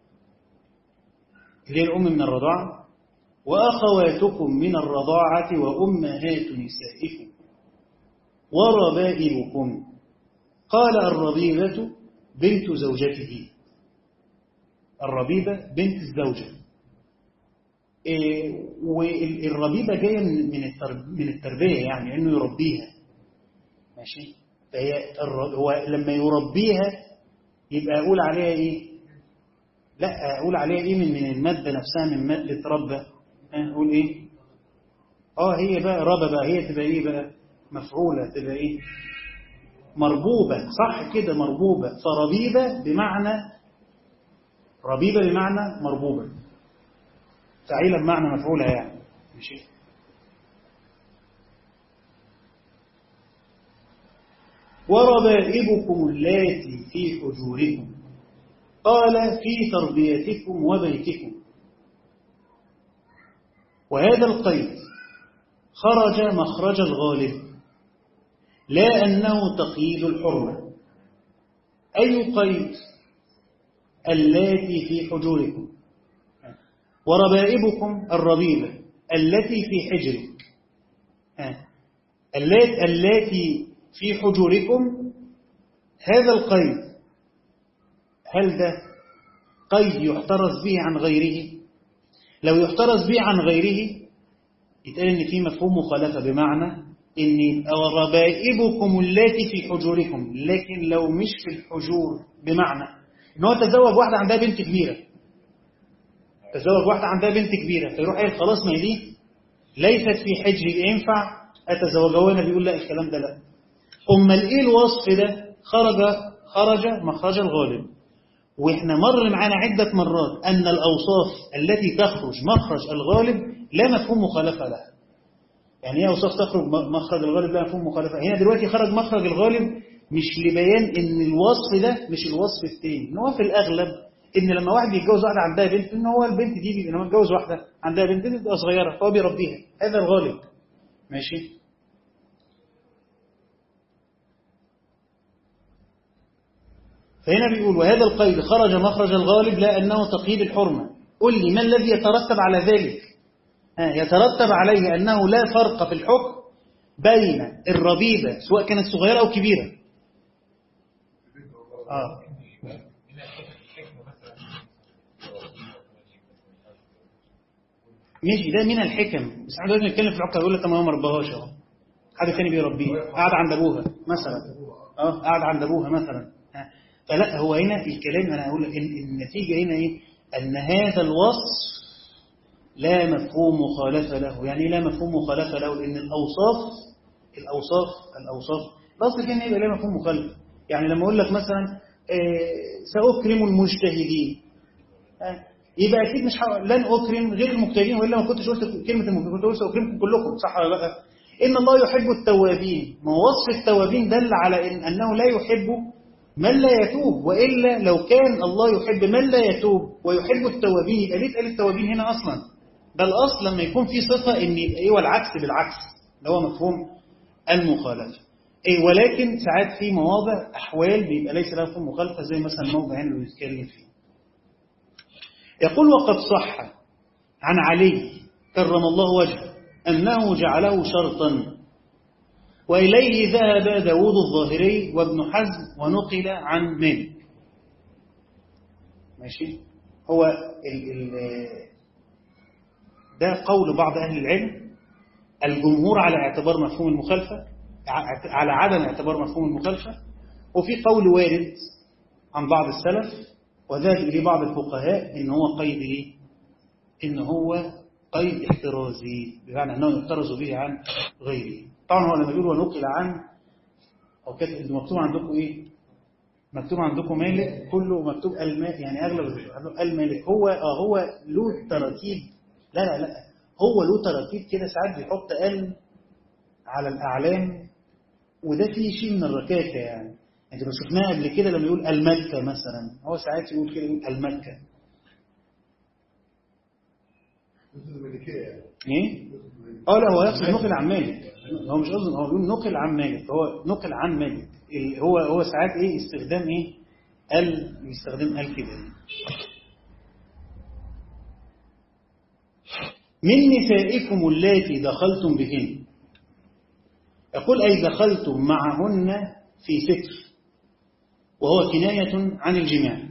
اللي هي الأم من الرضاعة وأخواتكم من الرضاعة وأمهات نسائكم وربائبكم قال الربيبة بنت زوجته الربيبة بنت الزوجة إيه والربيبة جاية من من التربية يعني انه يربيها ماشي فهي هو لما يربيها يبقى اقول عليها ايه لا اقول عليها ايه من من المادة نفسها من مادة ربة اقول ايه اه هي بقى ربة بقى هي تبقى ايه بقى مفعولة تبقى ايه مربوبة صح كده مربوبة فربيبة بمعنى ربيبة بمعنى مربوبة فعيلة بمعنى مفعولة يعني ماشي وربائبكم اللاتي في حجوركم قال في تربيتكم وبيتكم وهذا القيد خرج مخرج الغالب لا أنه تقييد الحرمة أي قيد اللاتي في حجوركم وربائبكم الربيبة التي في حجرك اللاتي في حجوركم هذا القيد هل ده قيد يحترز به عن غيره لو يحترز به عن غيره يتقال إن في مفهوم مخالفة بمعنى إن يبقى وربائبكم التي في حجوركم لكن لو مش في الحجور بمعنى إن هو تزوج واحدة عندها بنت كبيرة تزوج واحدة عندها بنت كبيرة فيروح قايل خلاص ما هي دي ليست في حجري ينفع أتزوجها وهنا بيقول لا الكلام ده لا أمال إيه الوصف ده خرج خرج مخرج الغالب وإحنا مر معانا عدة مرات أن الأوصاف التي تخرج مخرج الغالب لا مفهوم مخالفة لها يعني ايه أوصاف تخرج مخرج الغالب لا مفهوم مخالفة هنا دلوقتي خرج مخرج الغالب مش لبيان ان الوصف ده مش الوصف التاني ان هو في الأغلب ان لما واحد بيتجوز واحدة عندها بنت ان هو البنت دي لما يتجوز واحدة عندها بنت دي بتبقى صغيرة فهو بيربيها هذا الغالب ماشي فهنا بيقول وهذا القيد خرج مخرج الغالب لا أنه تقييد الحرمة قل لي ما الذي يترتب على ذلك يترتب عليه أنه لا فرق في الحكم بين الربيبة سواء كانت صغيرة أو كبيرة آه. ماشي ده من الحكم بس احنا دلوقتي بنتكلم في العقل يقول لك طب ما هو ما رباهاش اهو حد ثاني بيربيه قاعد عند ابوها مثلا اه قاعد عند ابوها مثلا فلا هو هنا الكلام انا اقول لك النتيجه هنا ايه ان هذا الوصف لا مفهوم مخالفه له يعني لا مفهوم مخالفه له لان الاوصاف الاوصاف الاوصاف الاصل فيها يبقى لا مفهوم مخالفه يعني لما اقول لك مثلا ساكرم المجتهدين يبقى اكيد مش لن اكرم غير المجتهدين والا ما كنتش قلت كلمه المجتهدين كنت قلت ساكرمكم كلكم صح ولا لا ان الله يحب التوابين ما وصف التوابين دل على إن انه لا يحب من لا يتوب وإلا لو كان الله يحب من لا يتوب ويحب التوابين يبقى ليه اتقال التوابين هنا أصلا ده الأصل لما يكون في صفة إن يبقى إيه والعكس بالعكس اللي هو مفهوم المخالفة إيه ولكن ساعات في مواضع أحوال بيبقى ليس لها مفهوم مخالفة زي مثلا موضع هنا اللي بيتكلم فيه يقول وقد صح عن علي كرم الله وجهه أنه جعله شرطا وإليه ذهب داود الظاهري وابن حزم ونقل عن مالك ماشي هو ال ال ده قول بعض أهل العلم الجمهور على اعتبار مفهوم المخالفة على عدم اعتبار مفهوم المخالفة وفي قول وارد عن بعض السلف وذهب إليه بعض الفقهاء إن هو قيد إيه؟ إن هو قيد احترازي بمعنى أنه يحترز به عن غيره طبعا هو لما يقول ونقل عن أو كده انتوا مكتوب عندكم إيه مكتوب عندكم مالك كله مكتوب المالك يعني أغلب المالك هو آه هو له تراتيب لا لا لا هو له تراتيب كده ساعات بيحط ال على الأعلام وده فيه شيء من الركاكة يعني انت لو شفناها قبل كده لما يقول المكة مثلا هو ساعات يقول كده يقول المكة ايه اه لا هو يقصد نقل عن مالك هو مش قصد هو بيقول نقل عن مالك هو نقل عن مالك هو هو ساعات ايه استخدام ايه ال يستخدم ال كده من نسائكم اللاتي دخلتم بهن يقول أي دخلتم معهن في ستر وهو كناية عن الجماع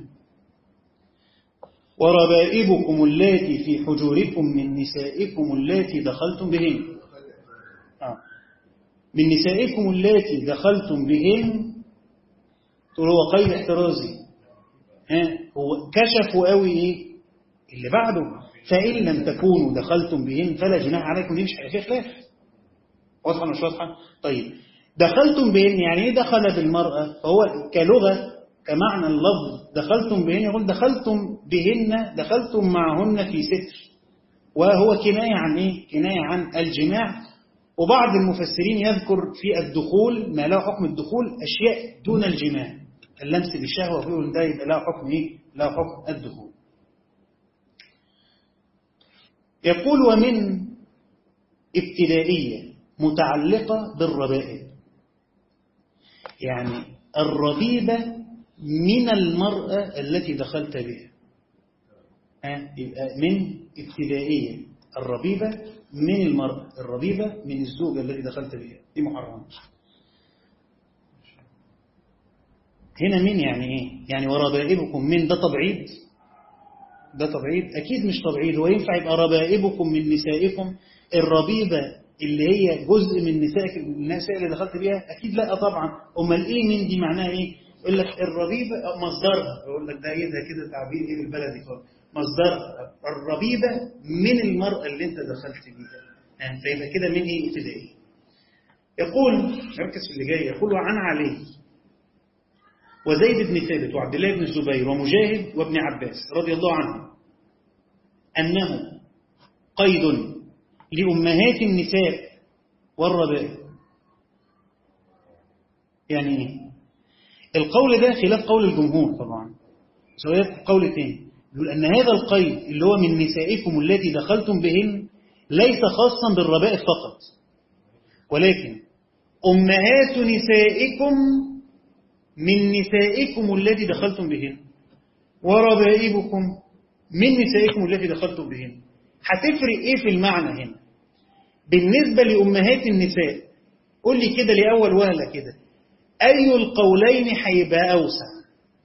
وربائبكم اللاتي في حجوركم من نسائكم اللاتي دخلتم بهن آه. من نسائكم اللاتي دخلتم بهن تقول هو قيد احترازي ها هو كشفوا قوي ايه اللي بعده فإن لم تكونوا دخلتم بهن فلا جناح عليكم دي مش فيها خلاف واضحة مش واضحة طيب دخلتم بهن يعني ايه دخل بالمرأة فهو كلغة كمعنى اللفظ دخلتم بهن يقول دخلتم بهن دخلتم معهن في ستر وهو كناية عن ايه كناية عن الجماع وبعض المفسرين يذكر في الدخول ما له حكم الدخول أشياء دون الجماع اللمس بالشهوة فيقول ده يبقى له حكم ايه له حكم الدخول يقول ومن ابتدائية متعلقة بالربائب يعني الربيبة من المرأة التي دخلت بها يبقى من ابتدائية الربيبة من المرأة الربيبة من الزوجة التي دخلت بها دي محرمة هنا من يعني ايه يعني وربائبكم من ده تبعيد ده تبعيد أكيد مش تبعيد هو ينفع يبقى ربائبكم من نسائكم الربيبة اللي هي جزء من نسائك النساء اللي دخلت بيها أكيد لا طبعا أمال إيه من دي معناها إيه يقول لك الربيبة مصدرها يقول لك ده إيه ده كده تعبير إيه بالبلدي خالص مصدرها الربيبة من المرأة اللي أنت دخلت بيها يعني فيبقى كده من إيه ابتدائي يقول ركز في اللي جاي يقول عن علي وزيد بن ثابت وعبد الله بن الزبير ومجاهد وابن عباس رضي الله عنهم أنه قيد لأمهات النساء والربائب يعني ايه القول ده خلاف قول الجمهور طبعا سواء قول تاني يقول أن هذا القيد اللي هو من نسائكم التي دخلتم بهن ليس خاصا بالربائب فقط ولكن أمهات نسائكم من نسائكم التي دخلتم بهن وربائبكم من نسائكم التي دخلتم بهن هتفرق ايه في المعنى هنا بالنسبة لأمهات النساء قول لي كده لأول وهلة كده أي القولين هيبقى أوسع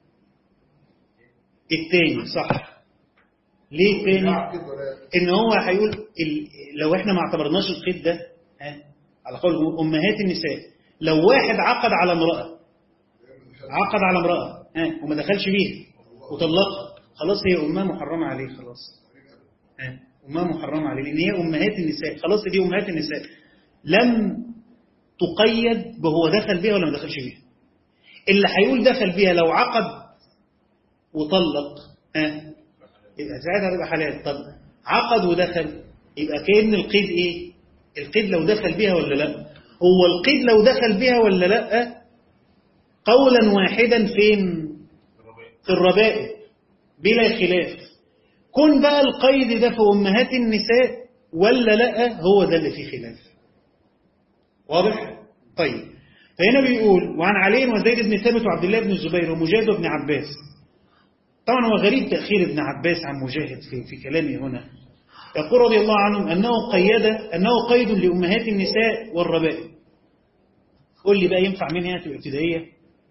التاني صح ليه التاني ان هو هيقول ال... لو احنا ما اعتبرناش القيد ده ها على قول امهات النساء لو واحد عقد على امرأة عقد على امرأة ها وما دخلش بيها وطلقها خلاص هي امها محرمة عليه خلاص ها امها محرمة عليه لان هي امهات النساء خلاص دي امهات النساء لم تقيد بهو دخل بيها ولا ما دخلش بيها اللي هيقول دخل بيها لو عقد وطلق ها يبقى ساعتها هتبقى حلال طب عقد ودخل يبقى كأن القيد ايه القيد لو دخل بيها ولا لا هو القيد لو دخل بيها ولا لا قولا واحدا فين في الربائب بلا خلاف كن بقى القيد ده في أمهات النساء ولا لا هو ده اللي فيه خلاف واضح طيب فهنا بيقول وعن علي وزيد بن ثابت وعبد الله بن الزبير ومجاهد وابن عباس طبعا هو غريب تأخير ابن عباس عن مجاهد في, في كلامه هنا يقول رضي الله عنهم أنه قيد أنه قيد لأمهات النساء والربائب قول لي بقى ينفع منها تبقى ابتدائية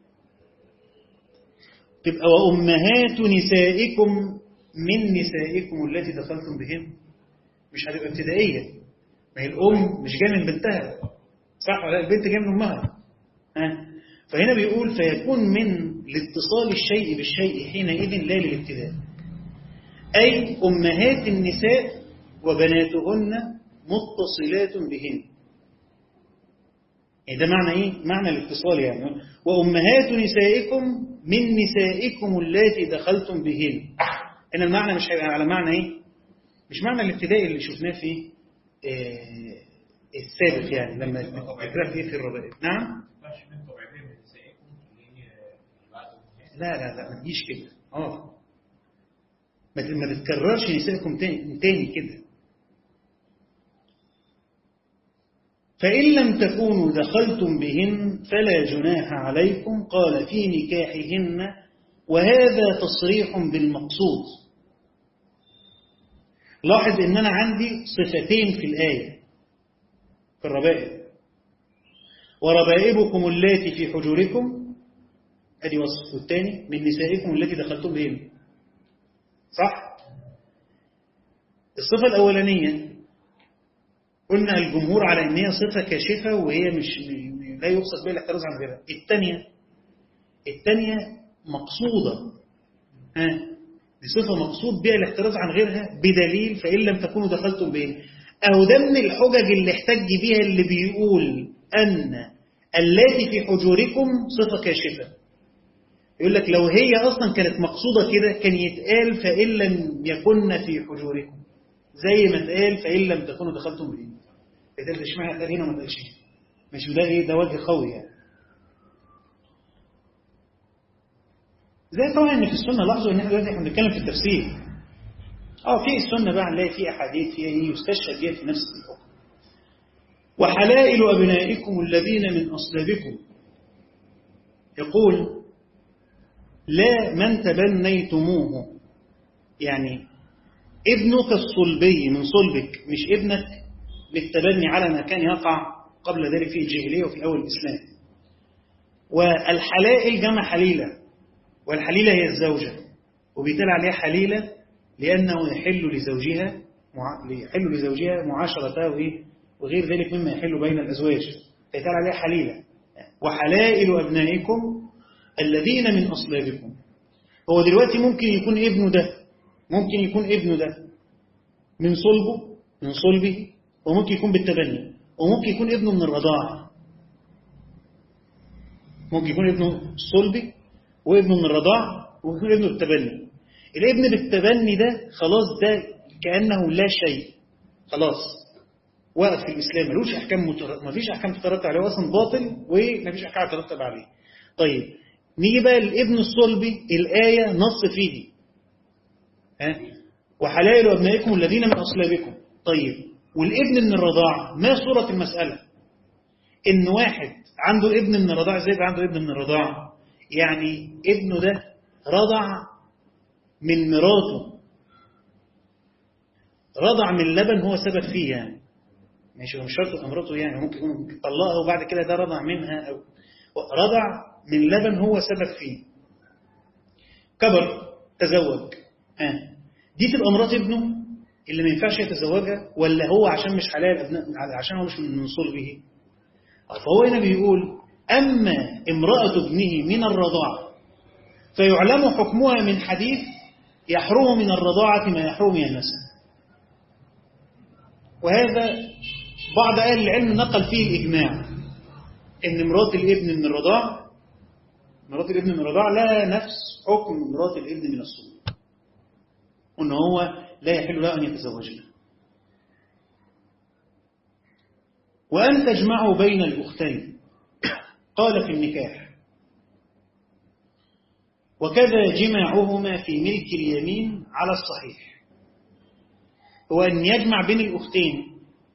تبقى وأمهات نسائكم من نسائكم التي دخلتم بهم مش هتبقى ابتدائية ما هي الأم مش جاية من بنتها صح ولا البنت جاية من أمها ها فهنا بيقول فيكون من لاتصال الشيء بالشيء حينئذ لا للابتداء أي أمهات النساء وبناتهن متصلات بهن يعني ده معنى إيه؟ معنى الاتصال يعني وأمهات نسائكم من نسائكم التي دخلتم بهن هنا المعنى مش هيبقى على معنى إيه؟ مش معنى الابتدائي اللي شفناه في آه السابق يعني لما ذكرنا فيه في الربائب نعم لا لا لا ما تجيش كده اه ما تتكررش نسائكم تاني, تاني كده فإن لم تكونوا دخلتم بهن فلا جناح عليكم قال في نكاحهن وهذا تصريح بالمقصود لاحظ ان انا عندي صفتين في الآية في الربائب وربائبكم اللاتي في حجوركم ادي وصف والثاني من نسائكم التي دخلتم بهم صح الصفة الأولانية قلنا الجمهور على ان هي صفة كاشفة وهي مش لا يقصد بها الاحتراز عن غيرها الثانية الثانية مقصودة ها دي صفة مقصود بها الاحتراز عن غيرها بدليل فإن لم تكونوا دخلتم بهم أو ده من الحجج اللي احتج بها اللي بيقول أن التي في حجوركم صفة كاشفة يقول لك لو هي أصلا كانت مقصودة كده كان يتقال فإن لم يكن في حجوركم زي ما اتقال فإن لم تكونوا دخلتم بهم يتقال اشمعنى اتقال هنا وما اتقالش مش ده ايه ده وجه قوي يعني زي طبعا ان في السنة لاحظوا ان احنا دلوقتي احنا بنتكلم في التفسير اه في السنة بقى نلاقي في احاديث فيها ايه يستشهد بيها في نفس الحكم وحلائل ابنائكم الذين من اصلابكم يقول لا من تبنيتموه يعني ابنك الصلبي من صلبك مش ابنك بالتبني على ما كان يقع قبل ذلك في الجاهلية وفي أول الإسلام والحلائل جمع حليلة والحليلة هي الزوجة وبيتقال عليها حليلة لأنه يحل لزوجها مع... يحل لزوجها معاشرته وإيه؟ وغير ذلك مما يحل بين الأزواج فيتقال عليها حليلة وحلائل أبنائكم الذين من أصلابكم هو دلوقتي ممكن يكون ابنه ده ممكن يكون ابنه ده من صلبه من صلبه وممكن يكون بالتبني وممكن يكون ابنه من الرضاعة ممكن يكون ابنه صلبي وابنه من الرضاعة وممكن يكون ابنه بالتبني الابن بالتبني ده خلاص ده كأنه لا شيء خلاص وقف في الإسلام ملوش أحكام متر... ما فيش أحكام تترتب عليه أصلا باطل وما فيش أحكام تترتب عليه طيب نيجي بقى الابن الصلبي الآية نص فيه ها وحلائل أبنائكم الذين من أصلابكم طيب والابن من الرضاعة ما صورة المسألة إن واحد عنده ابن من الرضاعة زي عنده ابن من الرضاعة يعني ابنه ده رضع من مراته رضع من لبن هو سبب فيه يعني ماشي هو مش شرط مراته يعني ممكن يكون طلقها وبعد كده ده رضع منها أو رضع من لبن هو سبب فيه كبر تزوج ها آه. دي تبقى مرات ابنه اللي ما ينفعش يتزوجها ولا هو عشان مش حلال ابناء عشان هو مش من صلبه فهو هنا بيقول أما امرأة ابنه من الرضاعة فيعلم حكمها من حديث يحرم من الرضاعة ما يحرم من النسب وهذا بعض أهل العلم نقل فيه الإجماع إن مرات الابن من الرضاع مرات الابن من الرضاع لا نفس حكم مرات الابن من الصلب وإن هو لا يحل له أن يتزوجها وأن تجمعوا بين الأختين قال في النكاح وكذا جماعهما في ملك اليمين على الصحيح هو أن يجمع بين الأختين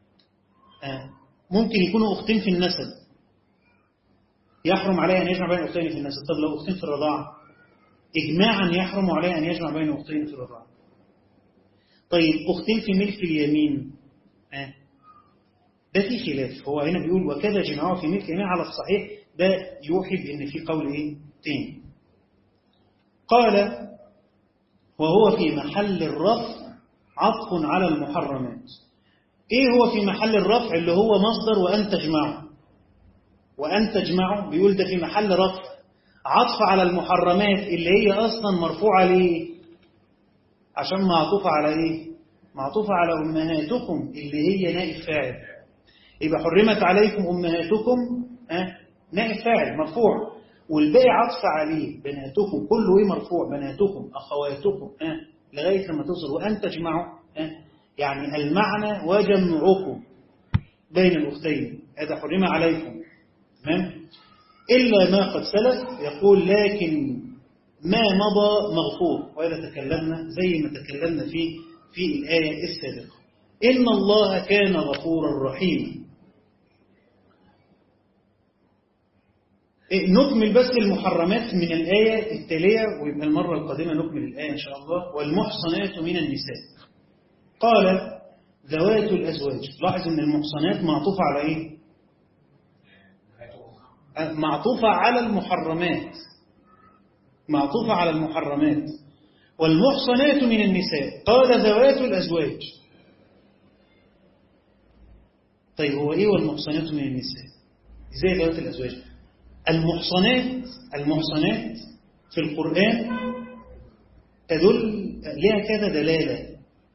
ممكن يكونوا أختين في النسب يحرم عليه أن يجمع بين أختين في النسب طب لو أختين في الرضاعة إجماعا يحرم عليه أن يجمع بين أختين في الرضاعة طيب أختين في ملك اليمين آه. ده في خلاف هو هنا بيقول وكذا جماعه في ملك اليمين على الصحيح ده يوحي بأن في قول إيه تاني قال وهو في محل الرفع عطف على المحرمات ايه هو في محل الرفع اللي هو مصدر وأن تجمعه وأن تجمعه بيقول ده في محل رفع عطف على المحرمات اللي هي أصلا مرفوعة ليه عشان معطوفة على ايه معطوفة على أمهاتكم اللي هي نائب فاعل يبقى حرمت عليكم أمهاتكم أه؟ نائب فاعل مرفوع والباقي عطف عليه بناتكم كله ايه مرفوع بناتكم أخواتكم أه؟ لغاية لما توصل وأن تجمعوا أه؟ يعني المعنى وجمعكم بين الأختين هذا حرم عليكم تمام إلا ما قد سلف يقول لكن ما مضى مغفور وإذا تكلمنا زي ما تكلمنا فيه في الآية السابقة إن الله كان غفورا رحيما نكمل بس المحرمات من الآية التالية ويبقى المرة القادمة نكمل الآية إن شاء الله والمحصنات من النساء قال ذوات الأزواج لاحظ أن المحصنات معطوفة على إيه معطوفة على المحرمات معطوفة على المحرمات والمحصنات من النساء قال ذوات الأزواج طيب هو إيه والمحصنات من النساء إزاي ذوات الأزواج المحصنات المحصنات في القرآن تدل لها كذا دلالة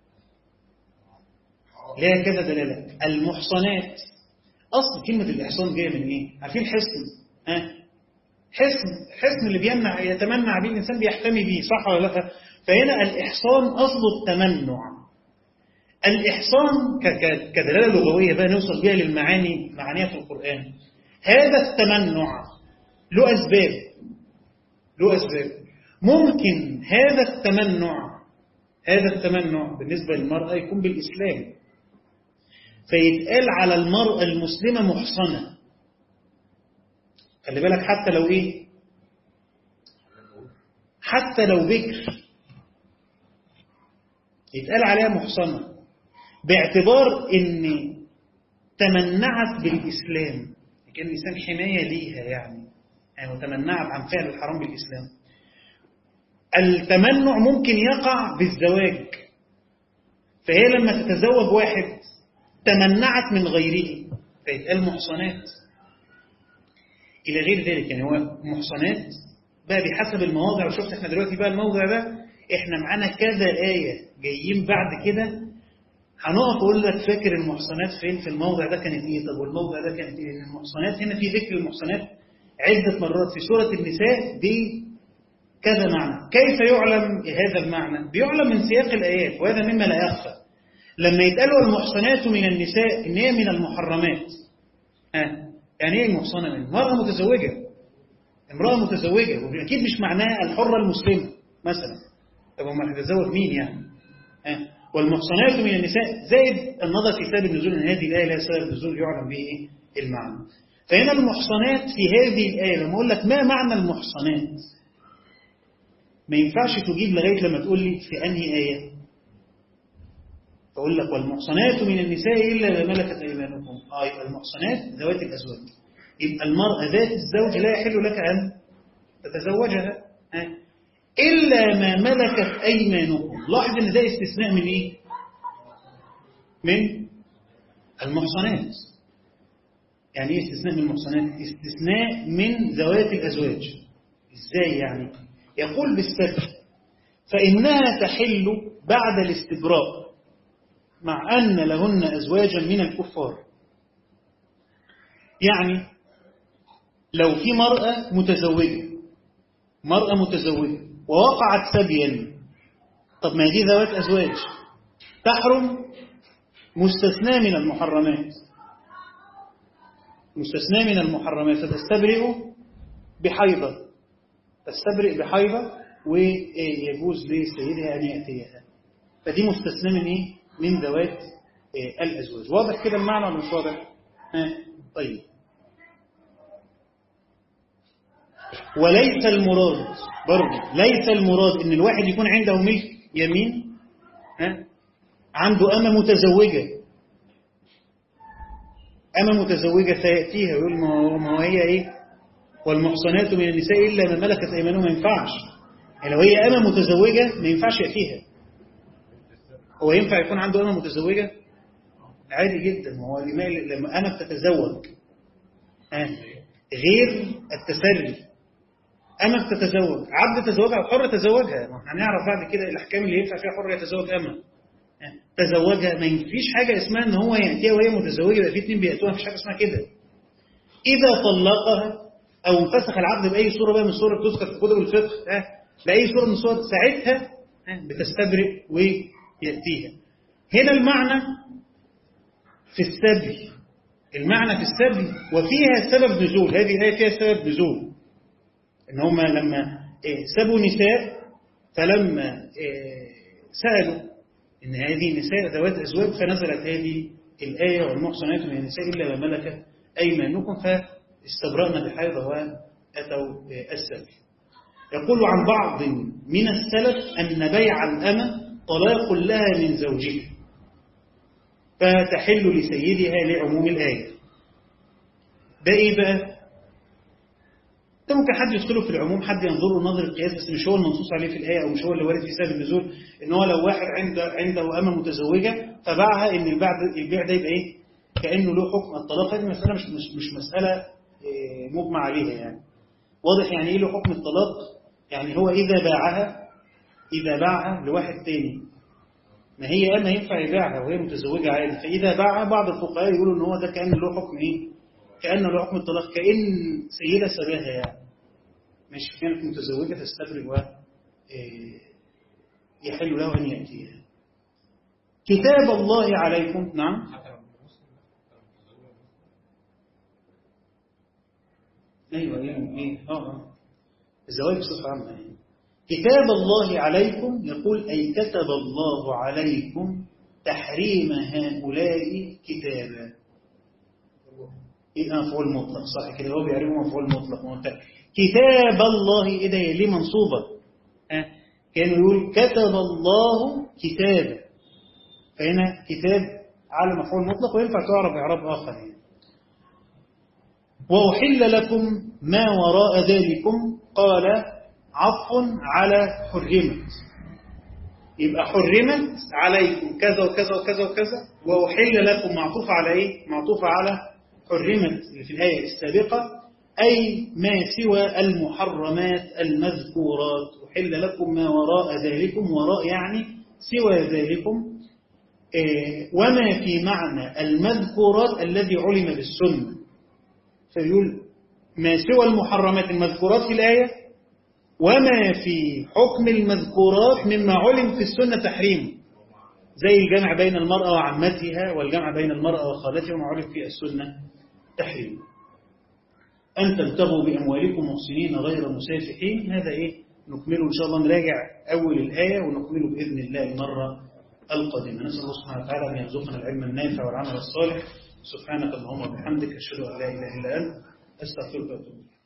لها كذا دلالة المحصنات أصل كلمة الإحصان جاية من إيه؟ عارفين حصن ها؟ حصن حصن اللي بيمنع يتمنع به الإنسان بيحتمي به صح ولا لا فهنا الإحصان أصل التمنع الإحصان كدلالة لغوية بقى نوصل بيها للمعاني معانيها في القرآن هذا التمنع له أسباب له أسباب ممكن هذا التمنع هذا التمنع بالنسبة للمرأة يكون بالإسلام فيتقال على المرأة المسلمة محصنة خلي بالك حتى لو إيه حتى لو بكر يتقال عليها محصنة باعتبار ان تمنعت بالإسلام كان الإسلام حماية ليها يعني يعني وتمنعت عن فعل الحرام بالإسلام التمنع ممكن يقع بالزواج فهي لما تتزوج واحد تمنعت من غيره فيتقال محصنات إلى غير ذلك يعني هو محصنات بقى بحسب المواضع وشفت احنا دلوقتي بقى الموضع ده احنا معانا كذا آية جايين بعد كده هنقف اقول لك فاكر المحصنات فين في الموضع ده كانت ايه طب والموضع ده كانت ايه المحصنات هنا في ذكر المحصنات عدة مرات في سورة النساء دي كذا معنى كيف يعلم هذا المعنى بيعلم من سياق الآيات وهذا مما لا يخفى لما يتقالوا المحصنات من النساء إن هي من المحرمات ها يعني ايه المحصنة من امرأة متزوجة امرأة متزوجة وأكيد مش معناها الحرة المسلمة مثلا طب ما هتتزوج مين يعني ها والمحصنات من النساء زائد النظر في سبب النزول ان هذه الآية لها سبب نزول يعلم به ايه المعنى فهنا المحصنات في هذه الآية لما أقول لك ما معنى المحصنات ما ينفعش تجيب لغاية لما تقول لي في أنهي آية أقول لك والمحصنات من النساء إلا ما ملكت أيمانكم آه يبقى المحصنات ذوات الأزواج يبقى المرأة ذات الزوج لا يحل لك أن تتزوجها آه. إلا ما ملكت أيمانكم لاحظ أن ده استثناء من إيه من المحصنات يعني ايه استثناء من المحصنات استثناء من ذوات الأزواج ازاي يعني يقول بالسبب فإنها تحل بعد الاستبراء مع أن لهن أزواجا من الكفار يعني لو في مرأة متزوجة مرأة متزوجة ووقعت سبيا طب ما دي ذوات أزواج تحرم مستثنى من المحرمات مستثنى من المحرمات فتستبرئ بحيضة تستبرئ بحيضة ويجوز لسيدها أن يأتيها فدي مستثنى من إيه؟ من ذوات الأزواج واضح كده المعنى ولا مش واضح؟ ها؟ طيب وليس المراد برضه ليس المراد ان الواحد يكون عنده ملك يمين ها؟ عنده أمة متزوجة أمة متزوجة فيأتيها يقول ما هو هي إيه والمحصنات من النساء إلا ما ملكت أيمانهم ما ينفعش يعني لو هي أمة متزوجة ما ينفعش يأتيها هو ينفع يكون عنده أمة متزوجة عادي جدا ما هو لما أمة بتتزوج آه. غير التسري أمة بتتزوج عبد تزوجها وحر تزوجها هنعرف بعد كده الأحكام اللي ينفع فيها حر يتزوج أمة تزوجها ما فيش حاجة اسمها ان هو يأتيها وهي متزوجة يبقى في اتنين بيأتوها مفيش حاجة اسمها كده إذا طلقها أو انفسخ العبد بأي صورة بقى من الصور اللي بتذكر في كتب الفقه ها بأي صورة من الصور ساعتها بتستبرئ ويأتيها هنا المعنى في السبي المعنى في السبي وفيها سبب نزول هذه الآية فيها سبب نزول إن هم لما سبوا نساء فلما سألوا إن هذه نساء ذوات أزواج فنزلت هذه الآية والمحصنات من النساء إلا ما ملكت أيمانكم فاستبرأنا بحيض وأتوا السبي يقول عن بعض من السلف أن بيع الأمة طلاق لها من زوجها فتحل لسيدها لعموم الآية ده إيه بقى؟ ده ممكن حد يدخله في العموم حد ينظره نظر القياس بس مش هو المنصوص عليه في الآية أو مش هو اللي وارد في سبب النزول إن هو لو واحد عنده عنده أمة متزوجة فباعها إن البيع البيع ده يبقى إيه؟ كأنه له حكم الطلاق هذه مسألة مش مش مش مسألة مجمع عليها يعني واضح يعني إيه له حكم الطلاق؟ يعني هو إذا باعها إذا باعها لواحد تاني ما هي أما ينفع يبيعها وهي متزوجة عادي فإذا باعها بعض الفقهاء يقولوا إن هو ده كأن له حكم إيه؟ كأنه له حكم الطلاق كأن سيدة سباها يعني مش كانت متزوجة تستبرئ و يحل له أن يأتيها كتاب الله عليكم نعم أيوة أيوة إيه آه الزواج بصفة عامة يعني. كتاب الله عليكم يقول أي كتب الله عليكم تحريم هؤلاء كتابا إيه مفعول مطلق صح كده هو بيعرفه مفعول مطلق مطلق كتاب الله إيه ده ليه منصوبة أه؟ كان يقول كتب الله كتابا فهنا كتاب على مفعول مطلق وينفع تعرف إعراب آخر يعني. وأحل لكم ما وراء ذلكم قال عطف على حرمت يبقى حرمت عليكم كذا وكذا وكذا وكذا وأحل لكم معطوف على إيه؟ معطوف على حرمت اللي في الآية السابقة أي ما سوى المحرمات المذكورات أحل لكم ما وراء ذلكم وراء يعني سوى ذلكم إيه وما في معنى المذكورات الذي علم بالسنة فيقول ما سوى المحرمات المذكورات في الآية وما في حكم المذكورات مما علم في السنة تحريم زي الجمع بين المرأة وعمتها والجمع بين المرأة وخالتها وما علم في السنة تحريم أن تبتغوا بأموالكم محسنين غير مسافحين هذا إيه نكمله إن شاء الله نراجع أول الآية ونكمله بإذن الله المرة القادمة نسأل الله سبحانه وتعالى أن يرزقنا العلم النافع والعمل الصالح سبحانك اللهم وبحمدك أشهد أن لا إله إلا أنت أستغفرك وأتوب إليك